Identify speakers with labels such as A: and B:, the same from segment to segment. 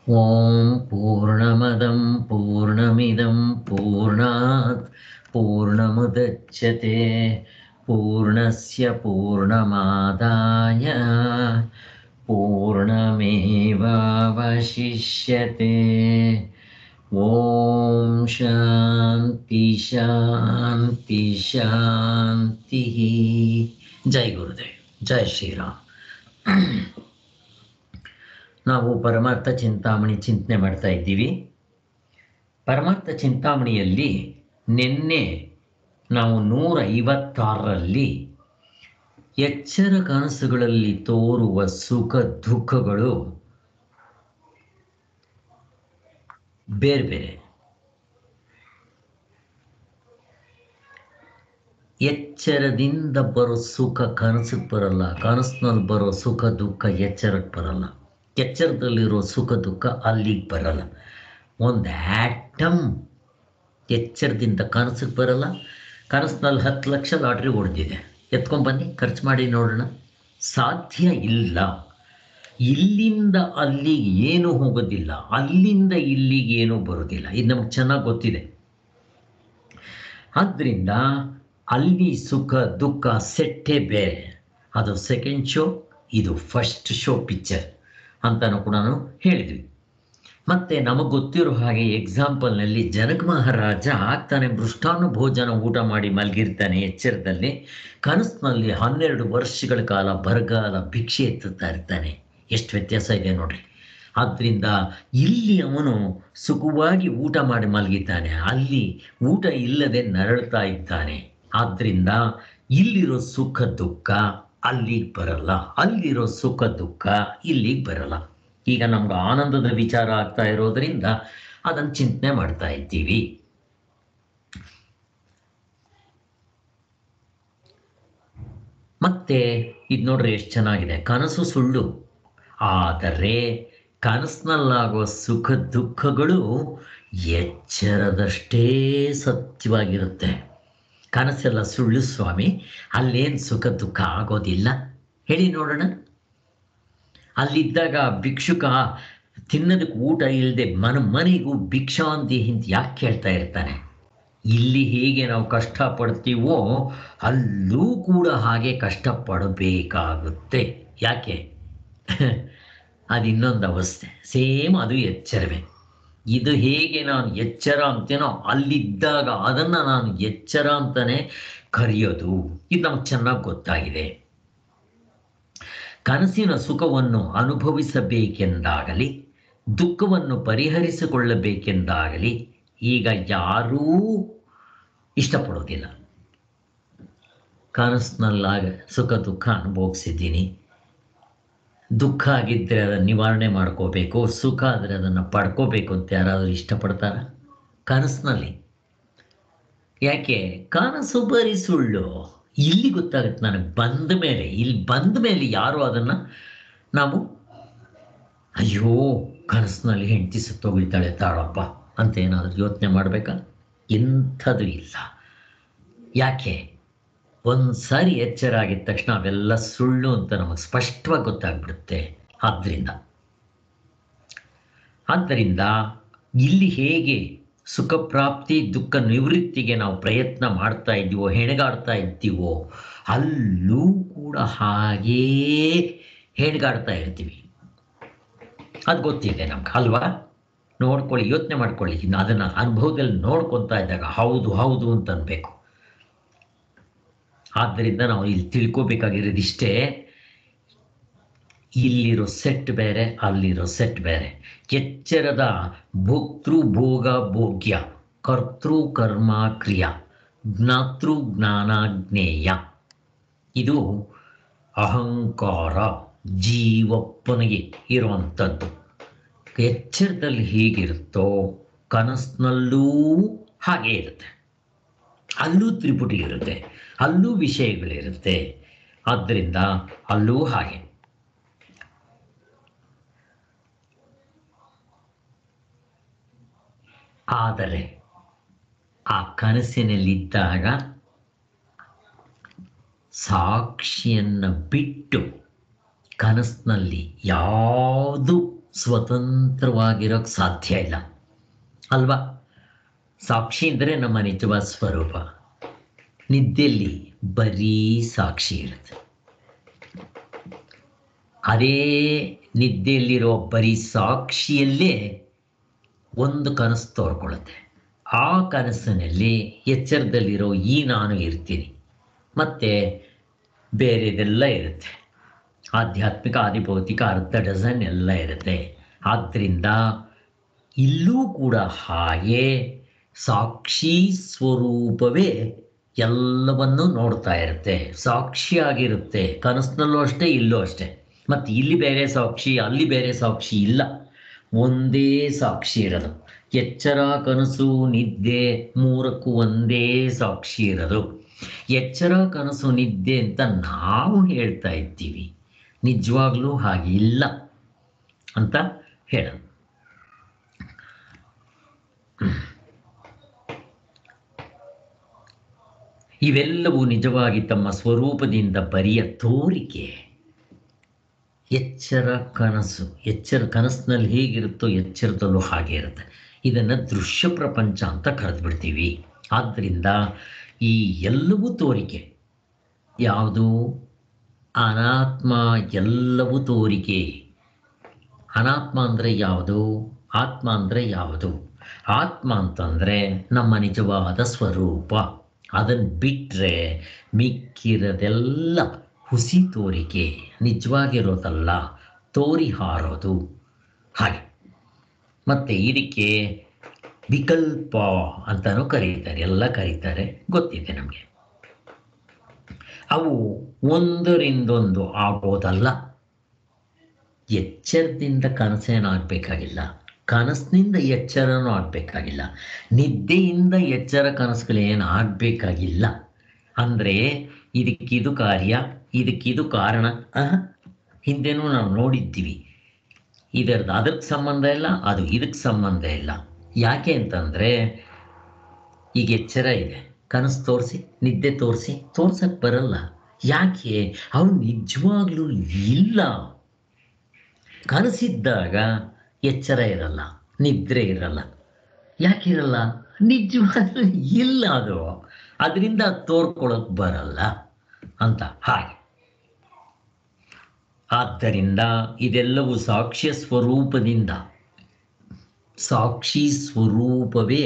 A: ॐ पूर्णमदं पूर्णमिदं पूर्णात् पूर्णमुदच्यते पूर्णस्य पूर्णमादाय पूर्णमेवावशिष्यते ॐ शान्ति शान्ति शान्तिः ಜೈ ಗುರುದೇವ್ ಜೈ ಶ್ರೀರಾಮ್ ನಾವು ಪರಮಾರ್ಥ ಚಿಂತಾಮಣಿ ಚಿಂತನೆ ಮಾಡ್ತಾ ಇದ್ದೀವಿ ಪರಮಾರ್ಥ ಚಿಂತಾಮಣಿಯಲ್ಲಿ ನಿನ್ನೆ ನಾವು ನೂರ ಐವತ್ತಾರರಲ್ಲಿ ಎಚ್ಚರ ಕನಸುಗಳಲ್ಲಿ ತೋರುವ ಸುಖ ದುಃಖಗಳು ಬೇರೆ ಬೇರೆ ಎಚ್ಚರದಿಂದ ಬರೋ ಸುಖ ಕನಸಿಗೆ ಬರಲ್ಲ ಕನಸಿನಲ್ಲಿ ಬರೋ ಸುಖ ದುಃಖ ಎಚ್ಚರಕ್ಕೆ ಬರಲ್ಲ ಎಚ್ಚರದಲ್ಲಿರೋ ಸುಖ ದುಃಖ ಅಲ್ಲಿಗೆ ಬರಲ್ಲ ಒಂದು ಆ್ಯಟಮ್ ಎಚ್ಚರದಿಂದ ಕನಸಿಗೆ ಬರಲ್ಲ ಕನಸಿನಲ್ಲಿ ಹತ್ತು ಲಕ್ಷ ಲಾಟ್ರಿ ಹೊಡೆದಿದೆ ಎತ್ಕೊಂಡ್ಬನ್ನಿ ಖರ್ಚು ಮಾಡಿ ನೋಡೋಣ ಸಾಧ್ಯ ಇಲ್ಲ ಇಲ್ಲಿಂದ ಅಲ್ಲಿಗೆ ಏನೂ ಹೋಗೋದಿಲ್ಲ ಅಲ್ಲಿಂದ ಇಲ್ಲಿಗೆ ಏನೂ ಬರೋದಿಲ್ಲ ಇದು ನಮಗೆ ಚೆನ್ನಾಗಿ ಗೊತ್ತಿದೆ ಆದ್ದರಿಂದ ಅಲ್ಲಿ ಸುಖ ದುಃಖ ಸೆಟ್ಟೇ ಬೇರೆ ಅದು ಸೆಕೆಂಡ್ ಶೋ ಇದು ಫಸ್ಟ್ ಶೋ ಪಿಕ್ಚರ್ ಅಂತಲೂ ಕೂಡ ಹೇಳಿದ್ವಿ ಮತ್ತು ನಮಗೆ ಗೊತ್ತಿರೋ ಹಾಗೆ ಎಕ್ಸಾಂಪಲ್ನಲ್ಲಿ ಜನಕ ಮಹಾರಾಜ ಆಗ್ತಾನೆ ಮೃಷ್ಟಾನ್ನ ಭೋಜನ ಊಟ ಮಾಡಿ ಮಲಗಿರ್ತಾನೆ ಎಚ್ಚರದಲ್ಲಿ ಕನಸಿನಲ್ಲಿ ಹನ್ನೆರಡು ವರ್ಷಗಳ ಕಾಲ ಬರಗಾಲ ಭಿಕ್ಷೆ ಎತ್ತುತ್ತಾ ಇರ್ತಾನೆ ಎಷ್ಟು ವ್ಯತ್ಯಾಸ ಇದೆ ನೋಡ್ರಿ ಆದ್ದರಿಂದ ಇಲ್ಲಿ ಅವನು ಸುಖವಾಗಿ ಊಟ ಮಾಡಿ ಮಲಗಿದ್ದಾನೆ ಅಲ್ಲಿ ಊಟ ಇಲ್ಲದೆ ನರಳ್ತಾ ಇದ್ದಾನೆ ಆದ್ದರಿಂದ ಇಲ್ಲಿರೋ ಸುಖ ದುಃಖ ಅಲ್ಲಿಗೆ ಬರಲ್ಲ ಅಲ್ಲಿರೋ ಸುಖ ದುಃಖ ಇಲ್ಲಿಗೆ ಬರಲ್ಲ ಈಗ ನಮ್ಗೆ ಆನಂದದ ವಿಚಾರ ಆಗ್ತಾ ಇರೋದ್ರಿಂದ ಅದನ್ನು ಚಿಂತನೆ ಮಾಡ್ತಾ ಇದ್ದೀವಿ ಮತ್ತೆ ಇದು ನೋಡ್ರಿ ಎಷ್ಟು ಚೆನ್ನಾಗಿದೆ ಕನಸು ಸುಳ್ಳು ಆದರೆ ಕನಸಿನಲ್ಲಾಗುವ ಸುಖ ದುಃಖಗಳು ಎಚ್ಚರದಷ್ಟೇ ಸತ್ಯವಾಗಿರುತ್ತೆ ಕನಸೆಲ್ಲ ಸುಳ್ಳು ಸ್ವಾಮಿ ಅಲ್ಲೇನು ಸುಖ ದುಃಖ ಆಗೋದಿಲ್ಲ ಹೇಳಿ ನೋಡೋಣ ಅಲ್ಲಿದ್ದಾಗ ಭಿಕ್ಷುಕ ತಿನ್ನೋದಕ್ಕೆ ಊಟ ಇಲ್ಲದೆ ಮನ ಮನೆಗೂ ಭಿಕ್ಷಾಂತಿ ಹಿಂದೆ ಯಾಕೆ ಕೇಳ್ತಾ ಇರ್ತಾನೆ ಇಲ್ಲಿ ಹೇಗೆ ನಾವು ಕಷ್ಟಪಡ್ತೀವೋ ಅಲ್ಲೂ ಕೂಡ ಹಾಗೆ ಕಷ್ಟಪಡಬೇಕಾಗುತ್ತೆ ಯಾಕೆ ಅದು ಇನ್ನೊಂದು ಅವಸ್ಥೆ ಸೇಮ್ ಅದು ಎಚ್ಚರವೇ ಇದು ಹೇಗೆ ನಾನು ಎಚ್ಚರ ಅಂತೇನೋ ಅಲ್ಲಿದ್ದಾಗ ಅದನ್ನು ನಾನು ಎಚ್ಚರ ಅಂತಲೇ ಕರೆಯೋದು ಇದು ನಮ್ಗೆ ಚೆನ್ನಾಗಿ ಗೊತ್ತಾಗಿದೆ ಕನಸಿನ ಸುಖವನ್ನು ಅನುಭವಿಸಬೇಕೆಂದಾಗಲಿ ದುಃಖವನ್ನು ಪರಿಹರಿಸಿಕೊಳ್ಳಬೇಕೆಂದಾಗಲಿ ಈಗ ಯಾರೂ ಇಷ್ಟಪಡೋದಿಲ್ಲ ಕನಸಿನಲ್ಲಾಗ ಸುಖ ದುಃಖ ಅನುಭವಿಸಿದ್ದೀನಿ ದುಃಖ ಆಗಿದ್ದರೆ ಅದನ್ನು ನಿವಾರಣೆ ಮಾಡ್ಕೋಬೇಕು ಸುಖ ಆದರೆ ಅದನ್ನು ಪಡ್ಕೋಬೇಕು ಅಂತ ಯಾರಾದರೂ ಇಷ್ಟಪಡ್ತಾರ ಕನಸಿನಲ್ಲಿ ಯಾಕೆ ಕನಸು ಬರೀ ಸುಳ್ಳು ಇಲ್ಲಿ ಗೊತ್ತಾಗುತ್ತೆ ನನಗೆ ಬಂದ ಮೇಲೆ ಇಲ್ಲಿ ಬಂದ ಮೇಲೆ ಯಾರು ಅದನ್ನು ನಾವು ಅಯ್ಯೋ ಕನಸಿನಲ್ಲಿ ಹೆಂಡತಿ ಸುತ್ತೋಗಿದ್ದಾಳೆ ತಾಳಪ್ಪ ಅಂತ ಏನಾದರೂ ಯೋಚನೆ ಮಾಡಬೇಕಾ ಎಂಥದ್ದು ಇಲ್ಲ ಯಾಕೆ ಒಂದು ಸಾರಿ ಎಚ್ಚರ ಆಗಿದ ತಕ್ಷಣ ಅವೆಲ್ಲ ಸುಳ್ಳು ಅಂತ ನಮಗೆ ಸ್ಪಷ್ಟವಾಗಿ ಗೊತ್ತಾಗ್ಬಿಡುತ್ತೆ ಆದ್ದರಿಂದ ಆದ್ದರಿಂದ ಇಲ್ಲಿ ಹೇಗೆ ಸುಖ ಪ್ರಾಪ್ತಿ ದುಃಖ ನಿವೃತ್ತಿಗೆ ನಾವು ಪ್ರಯತ್ನ ಮಾಡ್ತಾ ಇದ್ದೀವೋ ಹೆಣಗಾಡ್ತಾ ಇದ್ದೀವೋ ಅಲ್ಲೂ ಕೂಡ ಹಾಗೇ ಹೆಣಗಾಡ್ತಾ ಇರ್ತೀವಿ ಅದು ಗೊತ್ತಿದೆ ನಮ್ಗೆ ಅಲ್ವಾ ನೋಡ್ಕೊಳ್ಳಿ ಯೋಚನೆ ಮಾಡ್ಕೊಳ್ಳಿ ಇನ್ನು ಅದನ್ನು ಅನುಭವದಲ್ಲಿ ನೋಡ್ಕೊತಾ ಇದ್ದಾಗ ಹೌದು ಹೌದು ಅಂತ ಅನ್ಬೇಕು ಆದ್ದರಿಂದ ನಾವು ಇಲ್ಲಿ ತಿಳ್ಕೊಬೇಕಾಗಿರೋದಿಷ್ಟೇ ಇಲ್ಲಿರೋ ಸೆಟ್ ಬೇರೆ ಅಲ್ಲಿರೋ ಸೆಟ್ ಬೇರೆ ಎಚ್ಚರದ ಭೋಕ್ತೃ ಭೋಗ ಭೋಗ್ಯ ಕರ್ತೃ ಕರ್ಮ ಕ್ರಿಯಾ ಜ್ಞಾತೃ ಜ್ಞಾನಾಜ್ಞೇಯ ಇದು ಅಹಂಕಾರ ಜೀವಪ್ಪನಿಗೆ ಇರುವಂಥದ್ದು ಎಚ್ಚರದಲ್ಲಿ ಹೇಗಿರುತ್ತೋ ಕನಸಿನಲ್ಲೂ ಹಾಗೇ ಇರುತ್ತೆ ಅಲ್ಲೂ ತ್ರಿಪುಟಿ ಇರುತ್ತೆ ಅಲ್ಲೂ ವಿಷಯಗಳಿರುತ್ತೆ ಆದ್ದರಿಂದ ಅಲ್ಲೂ ಹಾಗೆ ಆದರೆ ಆ ಕನಸಿನಲ್ಲಿದ್ದಾಗ ಸಾಕ್ಷಿಯನ್ನು ಬಿಟ್ಟು ಕನಸಿನಲ್ಲಿ ಯಾವುದು ಸ್ವತಂತ್ರವಾಗಿರೋಕ್ಕೆ ಸಾಧ್ಯ ಇಲ್ಲ ಅಲ್ವಾ ಸಾಕ್ಷಿ ಅಂದರೆ ನಮ್ಮ ನಿಜವಾದ ಸ್ವರೂಪ ನಿದ್ದೆಯಲ್ಲಿ ಬರೀ ಸಾಕ್ಷಿ ಇರುತ್ತೆ ಅದೇ ನಿದ್ದೆಯಲ್ಲಿರೋ ಬರೀ ಸಾಕ್ಷಿಯಲ್ಲೇ ಒಂದು ಕನಸು ತೋರ್ಕೊಳ್ಳುತ್ತೆ ಆ ಕನಸಿನಲ್ಲಿ ಎಚ್ಚರದಲ್ಲಿರೋ ಈ ನಾನು ಇರ್ತೀನಿ ಮತ್ತು ಬೇರೆದೆಲ್ಲ ಇರುತ್ತೆ ಆಧ್ಯಾತ್ಮಿಕ ಆದಿಭೌತಿಕ ಅರ್ಧ ಡಜನ್ ಎಲ್ಲ ಇರುತ್ತೆ ಆದ್ದರಿಂದ ಇಲ್ಲೂ ಕೂಡ ಹಾಗೆ ಸಾಕ್ಷಿ ಸ್ವರೂಪವೇ ಎಲ್ಲವನ್ನೂ ನೋಡ್ತಾ ಇರುತ್ತೆ ಸಾಕ್ಷಿಯಾಗಿರುತ್ತೆ ಕನಸಿನಲ್ಲೂ ಅಷ್ಟೇ ಇಲ್ಲೂ ಅಷ್ಟೇ ಮತ್ತು ಇಲ್ಲಿ ಬೇರೆ ಸಾಕ್ಷಿ ಅಲ್ಲಿ ಬೇರೆ ಸಾಕ್ಷಿ ಇಲ್ಲ ಒಂದೇ ಸಾಕ್ಷಿ ಇರೋದು ಎಚ್ಚರ ಕನಸು ನಿದ್ದೆ ಮೂರಕ್ಕೂ ಒಂದೇ ಸಾಕ್ಷಿ ಇರೋದು ಎಚ್ಚರ ಕನಸು ನಿದ್ದೆ ಅಂತ ನಾವು ಹೇಳ್ತಾ ಇದ್ದೀವಿ ನಿಜವಾಗ್ಲೂ ಹಾಗಿಲ್ಲ ಅಂತ ಹೇಳೋದು ಇವೆಲ್ಲವೂ ನಿಜವಾಗಿ ತಮ್ಮ ಸ್ವರೂಪದಿಂದ ಬರಿಯ ತೋರಿಕೆ ಎಚ್ಚರ ಕನಸು ಎಚ್ಚರ ಕನಸಿನಲ್ಲಿ ಹೇಗಿರುತ್ತೋ ಎಚ್ಚರದಲ್ಲೂ ಹಾಗೆ ಇರುತ್ತೆ ಇದನ್ನು ದೃಶ್ಯ ಪ್ರಪಂಚ ಅಂತ ಕರೆದು ಬಿಡ್ತೀವಿ ಆದ್ದರಿಂದ ಈ ಎಲ್ಲವೂ ತೋರಿಕೆ ಯಾವುದು ಅನಾತ್ಮ ಎಲ್ಲವೂ ತೋರಿಕೆ ಅನಾತ್ಮ ಅಂದರೆ ಯಾವುದು ಆತ್ಮ ಅಂದರೆ ಯಾವುದು ಆತ್ಮ ಅಂತಂದರೆ ನಮ್ಮ ನಿಜವಾದ ಸ್ವರೂಪ ಅದನ್ನು ಬಿಟ್ಟರೆ ಮಿಕ್ಕಿರೋದೆಲ್ಲ ಹುಸಿ ತೋರಿಕೆ ನಿಜವಾಗಿರೋದಲ್ಲ ತೋರಿ ಹಾರೋದು ಹಾಗೆ ಮತ್ತು ಇದಕ್ಕೆ ವಿಕಲ್ಪ ಅಂತಲೂ ಕರೀತಾರೆ ಎಲ್ಲ ಕರೀತಾರೆ ಗೊತ್ತಿದೆ ನಮಗೆ ಅವು ಒಂದರಿಂದೊಂದು ಆಗೋದಲ್ಲ ಎಚ್ಚರದಿಂದ ಕನಸೇನಾಗಬೇಕಾಗಿಲ್ಲ ಕನಸಿನಿಂದ ಎಚ್ಚರನೂ ಆಗಬೇಕಾಗಿಲ್ಲ ನಿದ್ದೆಯಿಂದ ಎಚ್ಚರ ಕನಸುಗಳೇನು ಆಗಬೇಕಾಗಿಲ್ಲ ಅಂದರೆ ಇದಕ್ಕಿದು ಕಾರ್ಯ ಇದಕ್ಕಿದು ಕಾರಣ ಆಹ್, ಹಿಂದೆನೂ ನಾವು ನೋಡಿದ್ದೀವಿ ಇದರದ್ದು ಅದಕ್ಕೆ ಸಂಬಂಧ ಇಲ್ಲ ಅದು ಇದಕ್ಕೆ ಸಂಬಂಧ ಇಲ್ಲ ಯಾಕೆ ಅಂತಂದರೆ ಈಗ ಎಚ್ಚರ ಇದೆ ಕನಸು ತೋರಿಸಿ ನಿದ್ದೆ ತೋರಿಸಿ ತೋರ್ಸಕ್ಕೆ ಬರಲ್ಲ ಯಾಕೆ ಅವ್ರು ನಿಜವಾಗ್ಲೂ ಇಲ್ಲ ಕನಸಿದ್ದಾಗ ಎಚ್ಚರ ಇರಲ್ಲ ನಿದ್ರೆ ಇರಲ್ಲ ಯಾಕಿರಲ್ಲ ನಿಜವಾಗ್ಲೂ ಇಲ್ಲ ಅದು ಅದರಿಂದ ತೋರ್ಕೊಳಕ್ ಬರಲ್ಲ ಅಂತ ಹಾಗೆ ಆದ್ದರಿಂದ ಇದೆಲ್ಲವೂ ಸಾಕ್ಷ್ಯ ಸ್ವರೂಪದಿಂದ ಸಾಕ್ಷಿ ಸ್ವರೂಪವೇ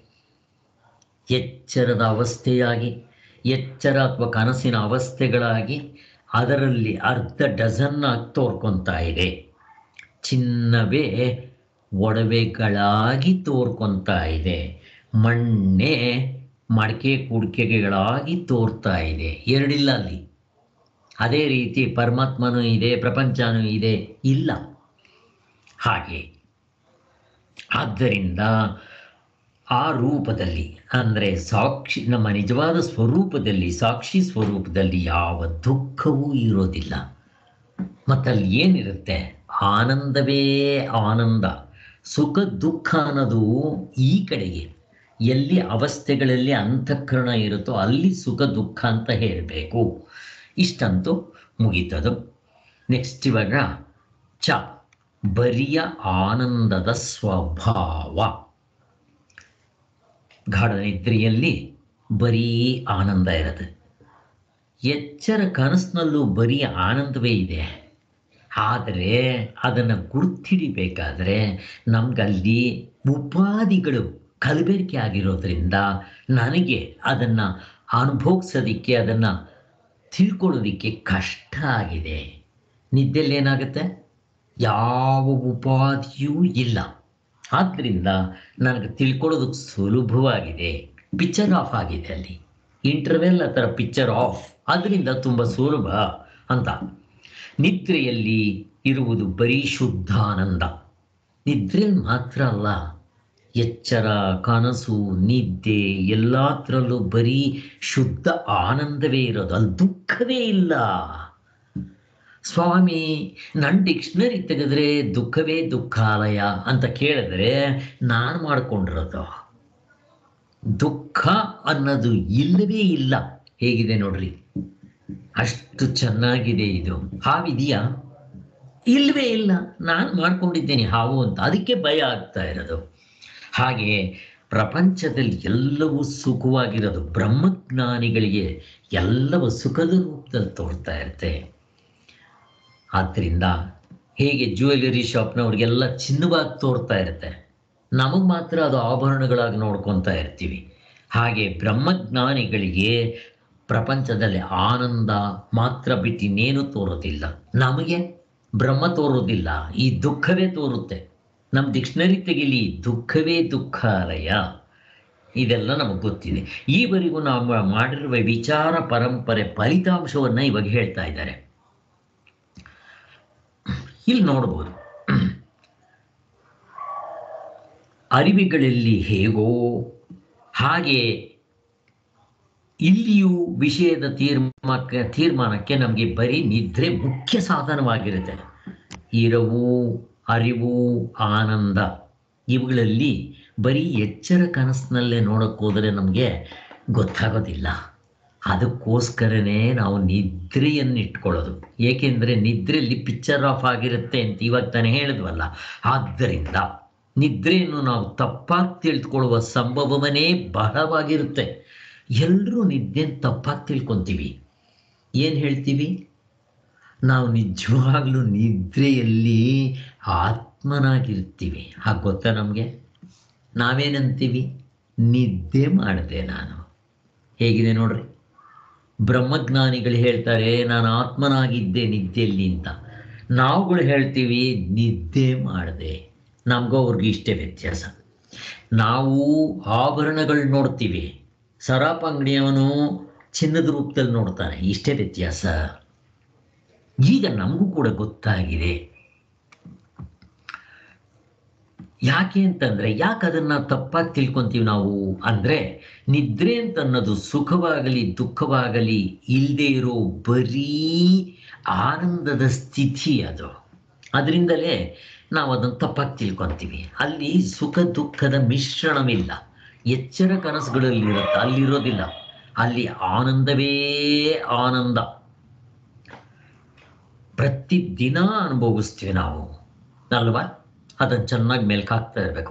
A: ಎಚ್ಚರದ ಅವಸ್ಥೆಯಾಗಿ ಎಚ್ಚರ ಅಥವಾ ಕನಸಿನ ಅವಸ್ಥೆಗಳಾಗಿ ಅದರಲ್ಲಿ ಅರ್ಧ ಡಜನ್ನಾಗಿ ತೋರ್ಕೊತಾ ಇದೆ ಚಿನ್ನವೇ ಒಡವೆಗಳಾಗಿ ತೋರ್ಕೊತಾ ಇದೆ ಮಣ್ಣೆ ಮಡಕೆ ಕುಡಿಕೆಗಳಾಗಿ ತೋರ್ತಾ ಇದೆ ಎರಡಿಲ್ಲ ಅಲ್ಲಿ ಅದೇ ರೀತಿ ಪರಮಾತ್ಮನೂ ಇದೆ ಪ್ರಪಂಚನೂ ಇದೆ ಇಲ್ಲ ಹಾಗೆ ಆದ್ದರಿಂದ ಆ ರೂಪದಲ್ಲಿ ಅಂದರೆ ಸಾಕ್ಷಿ ನಮ್ಮ ನಿಜವಾದ ಸ್ವರೂಪದಲ್ಲಿ ಸಾಕ್ಷಿ ಸ್ವರೂಪದಲ್ಲಿ ಯಾವ ದುಃಖವೂ ಇರೋದಿಲ್ಲ ಮತ್ತಲ್ಲಿ ಏನಿರುತ್ತೆ ಆನಂದವೇ ಆನಂದ ಸುಖ ದುಃಖ ಅನ್ನೋದು ಈ ಕಡೆಗೆ ಎಲ್ಲಿ ಅವಸ್ಥೆಗಳಲ್ಲಿ ಅಂತಃಕರಣ ಇರುತ್ತೋ ಅಲ್ಲಿ ಸುಖ ದುಃಖ ಅಂತ ಹೇಳಬೇಕು ಇಷ್ಟಂತೂ ಮುಗೀತದು ನೆಕ್ಸ್ಟ್ ಇವಾಗ ಚ ಬರಿಯ ಆನಂದದ ಸ್ವಭಾವ ಗಾಢ ನಿದ್ರೆಯಲ್ಲಿ ಬರೀ ಆನಂದ ಇರುತ್ತೆ ಎಚ್ಚರ ಕನಸಿನಲ್ಲೂ ಬರೀ ಆನಂದವೇ ಇದೆ ಆದರೆ ಅದನ್ನು ಗುರ್ತಿಡಿಬೇಕಾದ್ರೆ ನಮಗಲ್ಲಿ ಉಪಾಧಿಗಳು ಕಲಬೆರಕೆ ಆಗಿರೋದ್ರಿಂದ ನನಗೆ ಅದನ್ನು ಅನುಭವಿಸೋದಕ್ಕೆ ಅದನ್ನು ತಿಳ್ಕೊಳ್ಳೋದಕ್ಕೆ ಕಷ್ಟ ಆಗಿದೆ ನಿದ್ದೆಯಲ್ಲಿ ಏನಾಗುತ್ತೆ ಯಾವ ಉಪಾಧಿಯೂ ಇಲ್ಲ ಆದ್ದರಿಂದ ನನಗೆ ತಿಳ್ಕೊಳ್ಳೋದಕ್ಕೆ ಸುಲಭವಾಗಿದೆ ಪಿಕ್ಚರ್ ಆಫ್ ಆಗಿದೆ ಅಲ್ಲಿ ಇಂಟರ್ವೆಲ್ ಆ ಥರ ಪಿಕ್ಚರ್ ಆಫ್ ಅದರಿಂದ ತುಂಬ ಸುಲಭ ಅಂತ ನಿದ್ರೆಯಲ್ಲಿ ಇರುವುದು ಬರೀ ಶುದ್ಧಾನಂದ ನಿದ್ರೆಯಲ್ಲಿ ಮಾತ್ರ ಅಲ್ಲ ಎಚ್ಚರ ಕನಸು ನಿದ್ದೆ ಎಲ್ಲತ್ರಲ್ಲೂ ಬರೀ ಶುದ್ಧ ಆನಂದವೇ ಇರೋದು ಅಲ್ಲಿ ದುಃಖವೇ ಇಲ್ಲ ಸ್ವಾಮಿ ನನ್ನ ಡಿಕ್ಷನರಿ ತೆಗೆದ್ರೆ ದುಃಖವೇ ದುಃಖಾಲಯ ಅಂತ ಕೇಳಿದ್ರೆ ನಾನು ಮಾಡ್ಕೊಂಡಿರೋದು ದುಃಖ ಅನ್ನೋದು ಇಲ್ಲವೇ ಇಲ್ಲ ಹೇಗಿದೆ ನೋಡ್ರಿ ಅಷ್ಟು ಚೆನ್ನಾಗಿದೆ ಇದು ಹಾವಿದೆಯಾ ಇಲ್ವೇ ಇಲ್ಲ ನಾನು ಮಾಡ್ಕೊಂಡಿದ್ದೀನಿ ಹಾವು ಅಂತ ಅದಕ್ಕೆ ಭಯ ಆಗ್ತಾ ಇರೋದು ಹಾಗೆ ಪ್ರಪಂಚದಲ್ಲಿ ಎಲ್ಲವೂ ಸುಖವಾಗಿರೋದು ಬ್ರಹ್ಮಜ್ಞಾನಿಗಳಿಗೆ ಎಲ್ಲವೂ ಸುಖದ ರೂಪದಲ್ಲಿ ತೋರ್ತಾ ಇರುತ್ತೆ ಆದ್ದರಿಂದ ಹೇಗೆ ಜ್ಯುವೆಲರಿ ಶಾಪ್ನವ್ರಿಗೆಲ್ಲ ಚಿನ್ನವಾಗಿ ತೋರ್ತಾ ಇರುತ್ತೆ ನಮಗೆ ಮಾತ್ರ ಅದು ಆಭರಣಗಳಾಗಿ ನೋಡ್ಕೊತಾ ಇರ್ತೀವಿ ಹಾಗೆ ಬ್ರಹ್ಮಜ್ಞಾನಿಗಳಿಗೆ ಪ್ರಪಂಚದಲ್ಲಿ ಆನಂದ ಮಾತ್ರ ಬಿಟ್ಟು ಇನ್ನೇನು ತೋರೋದಿಲ್ಲ ನಮಗೆ ಬ್ರಹ್ಮ ತೋರೋದಿಲ್ಲ ಈ ದುಃಖವೇ ತೋರುತ್ತೆ ನಮ್ಮ ಡಿಕ್ಷನರಿ ತೆಗಿಲಿ ದುಃಖವೇ ದುಃಖಾಲಯ ಇದೆಲ್ಲ ನಮಗೆ ಗೊತ್ತಿದೆ ಈವರೆಗೂ ನಾವು ಮಾಡಿರುವ ವಿಚಾರ ಪರಂಪರೆ ಫಲಿತಾಂಶವನ್ನು ಇವಾಗ ಹೇಳ್ತಾ ಇದ್ದಾರೆ ಇಲ್ಲಿ ನೋಡ್ಬೋದು ಅರಿವಿಗಳಲ್ಲಿ ಹೇಗೋ ಹಾಗೆ ಇಲ್ಲಿಯೂ ವಿಷಯದ ತೀರ್ಮಾನಕ್ಕೆ ತೀರ್ಮಾನಕ್ಕೆ ನಮಗೆ ಬರೀ ನಿದ್ರೆ ಮುಖ್ಯ ಸಾಧನವಾಗಿರುತ್ತೆ ಇರವು ಅರಿವು ಆನಂದ ಇವುಗಳಲ್ಲಿ ಬರೀ ಎಚ್ಚರ ಕನಸಿನಲ್ಲೇ ನೋಡಕ್ಕೆ ಹೋದರೆ ನಮಗೆ ಗೊತ್ತಾಗೋದಿಲ್ಲ ಅದಕ್ಕೋಸ್ಕರನೇ ನಾವು ನಿದ್ರೆಯನ್ನು ಇಟ್ಕೊಳ್ಳೋದು ಏಕೆಂದರೆ ನಿದ್ರೆಯಲ್ಲಿ ಪಿಕ್ಚರ್ ಆಫ್ ಆಗಿರುತ್ತೆ ಅಂತ ಇವಾಗ ತಾನೇ ಹೇಳಿದ್ವಲ್ಲ ಆದ್ದರಿಂದ ನಿದ್ರೆಯನ್ನು ನಾವು ತಪ್ಪಾಗಿ ತಿಳ್ಕೊಳ್ಳುವ ಸಂಭವವನೇ ಬಹಳವಾಗಿರುತ್ತೆ ಎಲ್ಲರೂ ನಿದ್ದೆನ ತಪ್ಪಾಗಿ ತಿಳ್ಕೊತೀವಿ ಏನು ಹೇಳ್ತೀವಿ ನಾವು ನಿಜವಾಗ್ಲೂ ನಿದ್ರೆಯಲ್ಲಿ ಆತ್ಮನಾಗಿರ್ತೀವಿ ಹಾಗೆ ಗೊತ್ತಾ ನಮಗೆ ನಾವೇನಂತೀವಿ ನಿದ್ದೆ ಮಾಡಿದೆ ನಾನು ಹೇಗಿದೆ ನೋಡ್ರಿ ಬ್ರಹ್ಮಜ್ಞಾನಿಗಳು ಹೇಳ್ತಾರೆ ನಾನು ಆತ್ಮನಾಗಿದ್ದೆ ನಿದ್ದೆಯಲ್ಲಿ ಅಂತ ನಾವುಗಳು ಹೇಳ್ತೀವಿ ನಿದ್ದೆ ಮಾಡಿದೆ ನಮಗೂ ಅವ್ರಿಗೆ ಇಷ್ಟೇ ವ್ಯತ್ಯಾಸ ನಾವು ಆಭರಣಗಳು ನೋಡ್ತೀವಿ ಸರಾಪ ಅಂಗಡಿಯವನು ಚಿನ್ನದ ರೂಪದಲ್ಲಿ ನೋಡ್ತಾನೆ ಇಷ್ಟೇ ವ್ಯತ್ಯಾಸ ಈಗ ನಮಗೂ ಕೂಡ ಗೊತ್ತಾಗಿದೆ ಯಾಕೆ ಅಂತಂದ್ರೆ ಯಾಕೆ ಅದನ್ನ ತಪ್ಪಾಗಿ ತಿಳ್ಕೊಂತೀವಿ ನಾವು ಅಂದ್ರೆ ನಿದ್ರೆ ಅಂತ ಅನ್ನೋದು ಸುಖವಾಗಲಿ ದುಃಖವಾಗಲಿ ಇಲ್ಲದೆ ಇರೋ ಬರೀ ಆನಂದದ ಸ್ಥಿತಿ ಅದು ಅದರಿಂದಲೇ ನಾವು ಅದನ್ನು ತಪ್ಪಾಗಿ ತಿಳ್ಕೊಂತೀವಿ ಅಲ್ಲಿ ಸುಖ ದುಃಖದ ಮಿಶ್ರಣವಿಲ್ಲ ಎಚ್ಚರ ಕನಸುಗಳಲ್ಲಿರುತ್ತೆ ಅಲ್ಲಿರೋದಿಲ್ಲ ಅಲ್ಲಿ ಆನಂದವೇ ಆನಂದ ಪ್ರತಿದಿನ ಅನುಭವಿಸ್ತೀವಿ ನಾವು ಅಲ್ವಾ ಅದನ್ನು ಚೆನ್ನಾಗಿ ಮೇಲ್ಕಾಗ್ತಾ ಇರಬೇಕು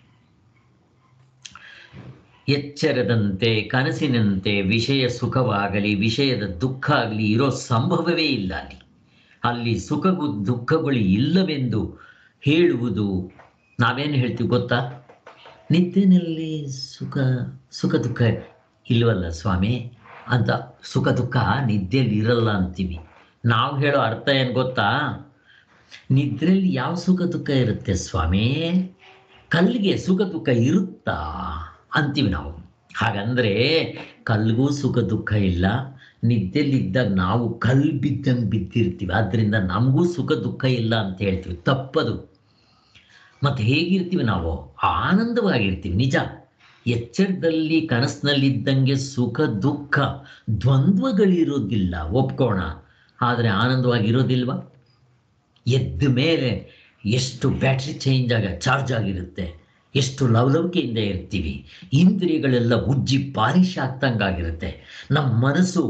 A: ಎಚ್ಚರದಂತೆ ಕನಸಿನಂತೆ ವಿಷಯ ಸುಖವಾಗಲಿ ವಿಷಯದ ದುಃಖ ಆಗಲಿ ಇರೋ ಸಂಭವವೇ ಇಲ್ಲ ಅಲ್ಲಿ ಅಲ್ಲಿ ಸುಖಗೂ ದುಃಖಗಳು ಇಲ್ಲವೆಂದು ಹೇಳುವುದು ನಾವೇನು ಹೇಳ್ತೀವಿ ಗೊತ್ತಾ ನಿದ್ದೆನಲ್ಲಿ ಸುಖ ಸುಖ ದುಃಖ ಇಲ್ವಲ್ಲ ಸ್ವಾಮಿ ಅಂತ ಸುಖ ದುಃಖ ನಿದ್ದೆಯಲ್ಲಿ ಇರಲ್ಲ ಅಂತೀವಿ ನಾವು ಹೇಳೋ ಅರ್ಥ ಏನು ಗೊತ್ತಾ ನಿದ್ರೆಯಲ್ಲಿ ಯಾವ ಸುಖ ದುಃಖ ಇರುತ್ತೆ ಸ್ವಾಮಿ ಕಲ್ಲಿಗೆ ಸುಖ ದುಃಖ ಇರುತ್ತಾ ಅಂತೀವಿ ನಾವು ಹಾಗಂದ್ರೆ ಕಲ್ಗೂ ಸುಖ ದುಃಖ ಇಲ್ಲ ನಿದ್ದೆಯಲ್ಲಿದ್ದಾಗ ನಾವು ಕಲ್ ಬಿದ್ದಂಗೆ ಬಿದ್ದಿರ್ತೀವಿ ಆದ್ದರಿಂದ ನಮಗೂ ಸುಖ ದುಃಖ ಇಲ್ಲ ಅಂತ ಹೇಳ್ತೀವಿ ತಪ್ಪದು ಮತ್ತೆ ಹೇಗಿರ್ತೀವಿ ನಾವು ಆನಂದವಾಗಿರ್ತೀವಿ ನಿಜ ಎಚ್ಚರದಲ್ಲಿ ಕನಸಿನಲ್ಲಿದ್ದಂಗೆ ಸುಖ ದುಃಖ ದ್ವಂದ್ವಗಳಿರೋದಿಲ್ಲ ಒಪ್ಕೋಣ ಆದರೆ ಆನಂದವಾಗಿರೋದಿಲ್ವಾ ಎದ್ದ ಮೇಲೆ ಎಷ್ಟು ಬ್ಯಾಟ್ರಿ ಚೇಂಜ್ ಆಗ ಚಾರ್ಜ್ ಆಗಿರುತ್ತೆ ಎಷ್ಟು ಲವಲವಿಕೆಯಿಂದ ಇರ್ತೀವಿ ಇಂದ್ರಿಯಗಳೆಲ್ಲ ಉಜ್ಜಿ ಪಾಲಿಶ್ ಆಗ್ತಂಗಾಗಿರುತ್ತೆ ನಮ್ಮ ಮನಸ್ಸು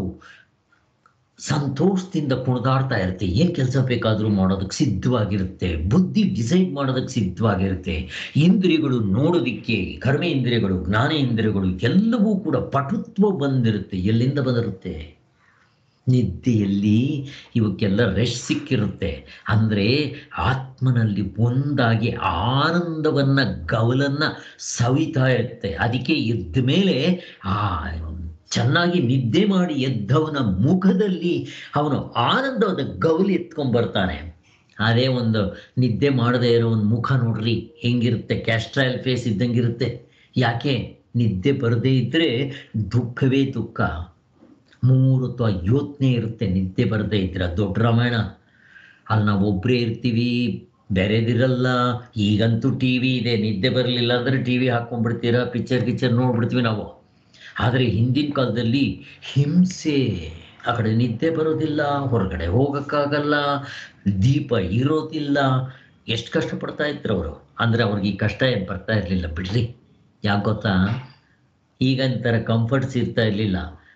A: ಸಂತೋಷದಿಂದ ಕುಣಿದಾಡ್ತಾ ಇರುತ್ತೆ ಏನು ಕೆಲಸ ಬೇಕಾದರೂ ಮಾಡೋದಕ್ಕೆ ಸಿದ್ಧವಾಗಿರುತ್ತೆ ಬುದ್ಧಿ ಡಿಸೈಡ್ ಮಾಡೋದಕ್ಕೆ ಸಿದ್ಧವಾಗಿರುತ್ತೆ ಇಂದ್ರಿಯಗಳು ನೋಡೋದಕ್ಕೆ ಕಡಿಮೆ ಇಂದ್ರಿಯಗಳು ಜ್ಞಾನೇಂದ್ರಿಯಗಳು ಎಲ್ಲವೂ ಕೂಡ ಪಟುತ್ವ ಬಂದಿರುತ್ತೆ ಎಲ್ಲಿಂದ ಬಂದಿರುತ್ತೆ ನಿದ್ದೆಯಲ್ಲಿ ಇವಕ್ಕೆಲ್ಲ ರೆಸ್ಟ್ ಸಿಕ್ಕಿರುತ್ತೆ ಅಂದರೆ ಆತ್ಮನಲ್ಲಿ ಒಂದಾಗಿ ಆನಂದವನ್ನು ಗವಲನ್ನು ಸವಿತಾ ಇರುತ್ತೆ ಅದಕ್ಕೆ ಎದ್ದ ಮೇಲೆ ಆ ಚೆನ್ನಾಗಿ ನಿದ್ದೆ ಮಾಡಿ ಎದ್ದವನ ಮುಖದಲ್ಲಿ ಅವನು ಆನಂದವಾದ ಗವಲು ಎತ್ಕೊಂಡ್ಬರ್ತಾನೆ ಅದೇ ಒಂದು ನಿದ್ದೆ ಮಾಡದೇ ಇರೋ ಒಂದು ಮುಖ ನೋಡ್ರಿ ಹೆಂಗಿರುತ್ತೆ ಕ್ಯಾಸ್ಟ್ರೈಲ್ ಫೇಸ್ ಇದ್ದಂಗಿರುತ್ತೆ ಯಾಕೆ ನಿದ್ದೆ ಬರದೇ ಇದ್ದರೆ ದುಃಖವೇ ದುಃಖ ಮೂರು ಅಥವಾ ಯೋಚನೆ ಇರುತ್ತೆ ನಿದ್ದೆ ಬರದೇ ಇದ್ರೆ ದೊಡ್ಡ ರಾಮಾಯಣ ಅಲ್ಲಿ ನಾವು ಒಬ್ಬರೇ ಇರ್ತೀವಿ ಬೇರೆದಿರಲ್ಲ ಈಗಂತೂ ಟಿ ವಿ ಇದೆ ನಿದ್ದೆ ಬರಲಿಲ್ಲ ಅಂದರೆ ಟಿ ವಿ ಹಾಕ್ಕೊಂಡ್ಬಿಡ್ತೀರಾ ಪಿಕ್ಚರ್ ಗಿಚ್ಚರ್ ನೋಡ್ಬಿಡ್ತೀವಿ ನಾವು ಆದರೆ ಹಿಂದಿನ ಕಾಲದಲ್ಲಿ ಹಿಂಸೆ ಆ ಕಡೆ ನಿದ್ದೆ ಬರೋದಿಲ್ಲ ಹೊರಗಡೆ ಹೋಗೋಕ್ಕಾಗಲ್ಲ ದೀಪ ಇರೋದಿಲ್ಲ ಎಷ್ಟು ಕಷ್ಟಪಡ್ತಾ ಇದ್ರು ಅವರು ಅಂದರೆ ಅವ್ರಿಗೆ ಈ ಕಷ್ಟ ಏನು ಬರ್ತಾ ಇರಲಿಲ್ಲ ಬಿಡ್ರಿ ಯಾಕೆ ಗೊತ್ತಾ ಈಗಂತರ ಕಂಫರ್ಟ್ಸ್ ಇರ್ತಾ ಇರಲಿಲ್ಲ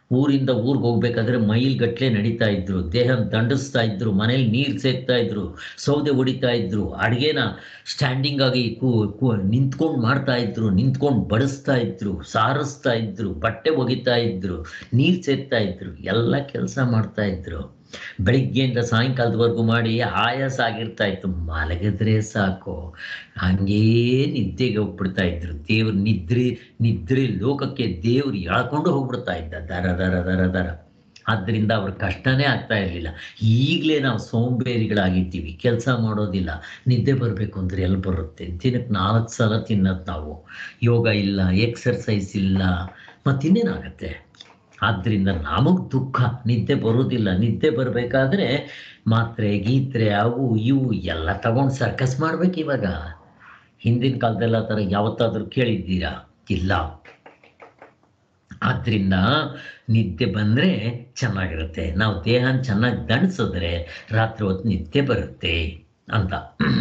A: ಊರಿಂದ ಊರಿಗೆ ಹೋಗ್ಬೇಕಾದ್ರೆ ಮೈಲ್ ಗಟ್ಲೆ ನಡೀತಾ ಇದ್ರು ದೇಹ ದಂಡಿಸ್ತಾ ಇದ್ರು ಮನೇಲಿ ನೀರು ಸೇಕ್ತಾ ಇದ್ರು ಸೌದೆ ಹೊಡಿತಾ ಇದ್ರು ಅಡುಗೆನ ಸ್ಟ್ಯಾಂಡಿಂಗ್ ಆಗಿ ಕೂ ಕೂ ನಿಂತ್ಕೊಂಡು ಮಾಡ್ತಾ ಇದ್ರು ನಿಂತ್ಕೊಂಡು ಬಡಿಸ್ತಾ ಇದ್ರು ಸಾರಿಸ್ತಾ ಇದ್ರು ಬಟ್ಟೆ ಒಗಿತಾ ಇದ್ರು ನೀರು ಸೇರ್ತಾ ಇದ್ರು ಎಲ್ಲ ಕೆಲಸ ಮಾಡ್ತಾ ಇದ್ರು ಬೆಳಿಗ್ಗೆಯಿಂದ ಸಾಯಂಕಾಲದವರೆಗೂ ಮಾಡಿ ಆಯಾಸ ಆಗಿರ್ತಾ ಇತ್ತು ಮಲಗಿದ್ರೆ ಸಾಕು ಹಂಗೇ ನಿದ್ದೆಗೆ ಹೋಗ್ಬಿಡ್ತಾ ಇದ್ರು ದೇವ್ರ ನಿದ್ರೆ ನಿದ್ರೆ ಲೋಕಕ್ಕೆ ದೇವ್ರು ಎಳ್ಕೊಂಡು ಹೋಗ್ಬಿಡ್ತಾ ಇದ್ದ ದರ ದರ ದರ ದರ ಆದ್ದರಿಂದ ಅವ್ರ ಕಷ್ಟನೇ ಆಗ್ತಾ ಇರಲಿಲ್ಲ ಈಗಲೇ ನಾವು ಸೋಂಬೇರಿಗಳಾಗಿದ್ದೀವಿ ಕೆಲಸ ಮಾಡೋದಿಲ್ಲ ನಿದ್ದೆ ಬರಬೇಕು ಅಂದರೆ ಎಲ್ಲಿ ಬರುತ್ತೆ ದಿನಕ್ಕೆ ನಾಲ್ಕು ಸಲ ತಿನ್ನೋದು ನಾವು ಯೋಗ ಇಲ್ಲ ಎಕ್ಸರ್ಸೈಸ್ ಇಲ್ಲ ಮತ್ತಿನ್ನೇನಾಗತ್ತೆ ಆದ್ದರಿಂದ ನಮಗೆ ದುಃಖ ನಿದ್ದೆ ಬರೋದಿಲ್ಲ ನಿದ್ದೆ ಬರಬೇಕಾದ್ರೆ ಮಾತ್ರೆ ಗೀತ್ರೆ ಅವು ಇವು ಎಲ್ಲ ತಗೊಂಡು ಸರ್ಕಸ್ ಮಾಡ್ಬೇಕು ಇವಾಗ ಹಿಂದಿನ ಕಾಲದಲ್ಲ ಥರ ಯಾವತ್ತಾದರೂ ಕೇಳಿದ್ದೀರಾ ಇಲ್ಲ ಆದ್ದರಿಂದ ನಿದ್ದೆ ಬಂದರೆ ಚೆನ್ನಾಗಿರುತ್ತೆ ನಾವು ದೇಹನ ಚೆನ್ನಾಗಿ ದಣಿಸಿದ್ರೆ ರಾತ್ರಿ ಹೊತ್ತು ನಿದ್ದೆ ಬರುತ್ತೆ ಅಂತ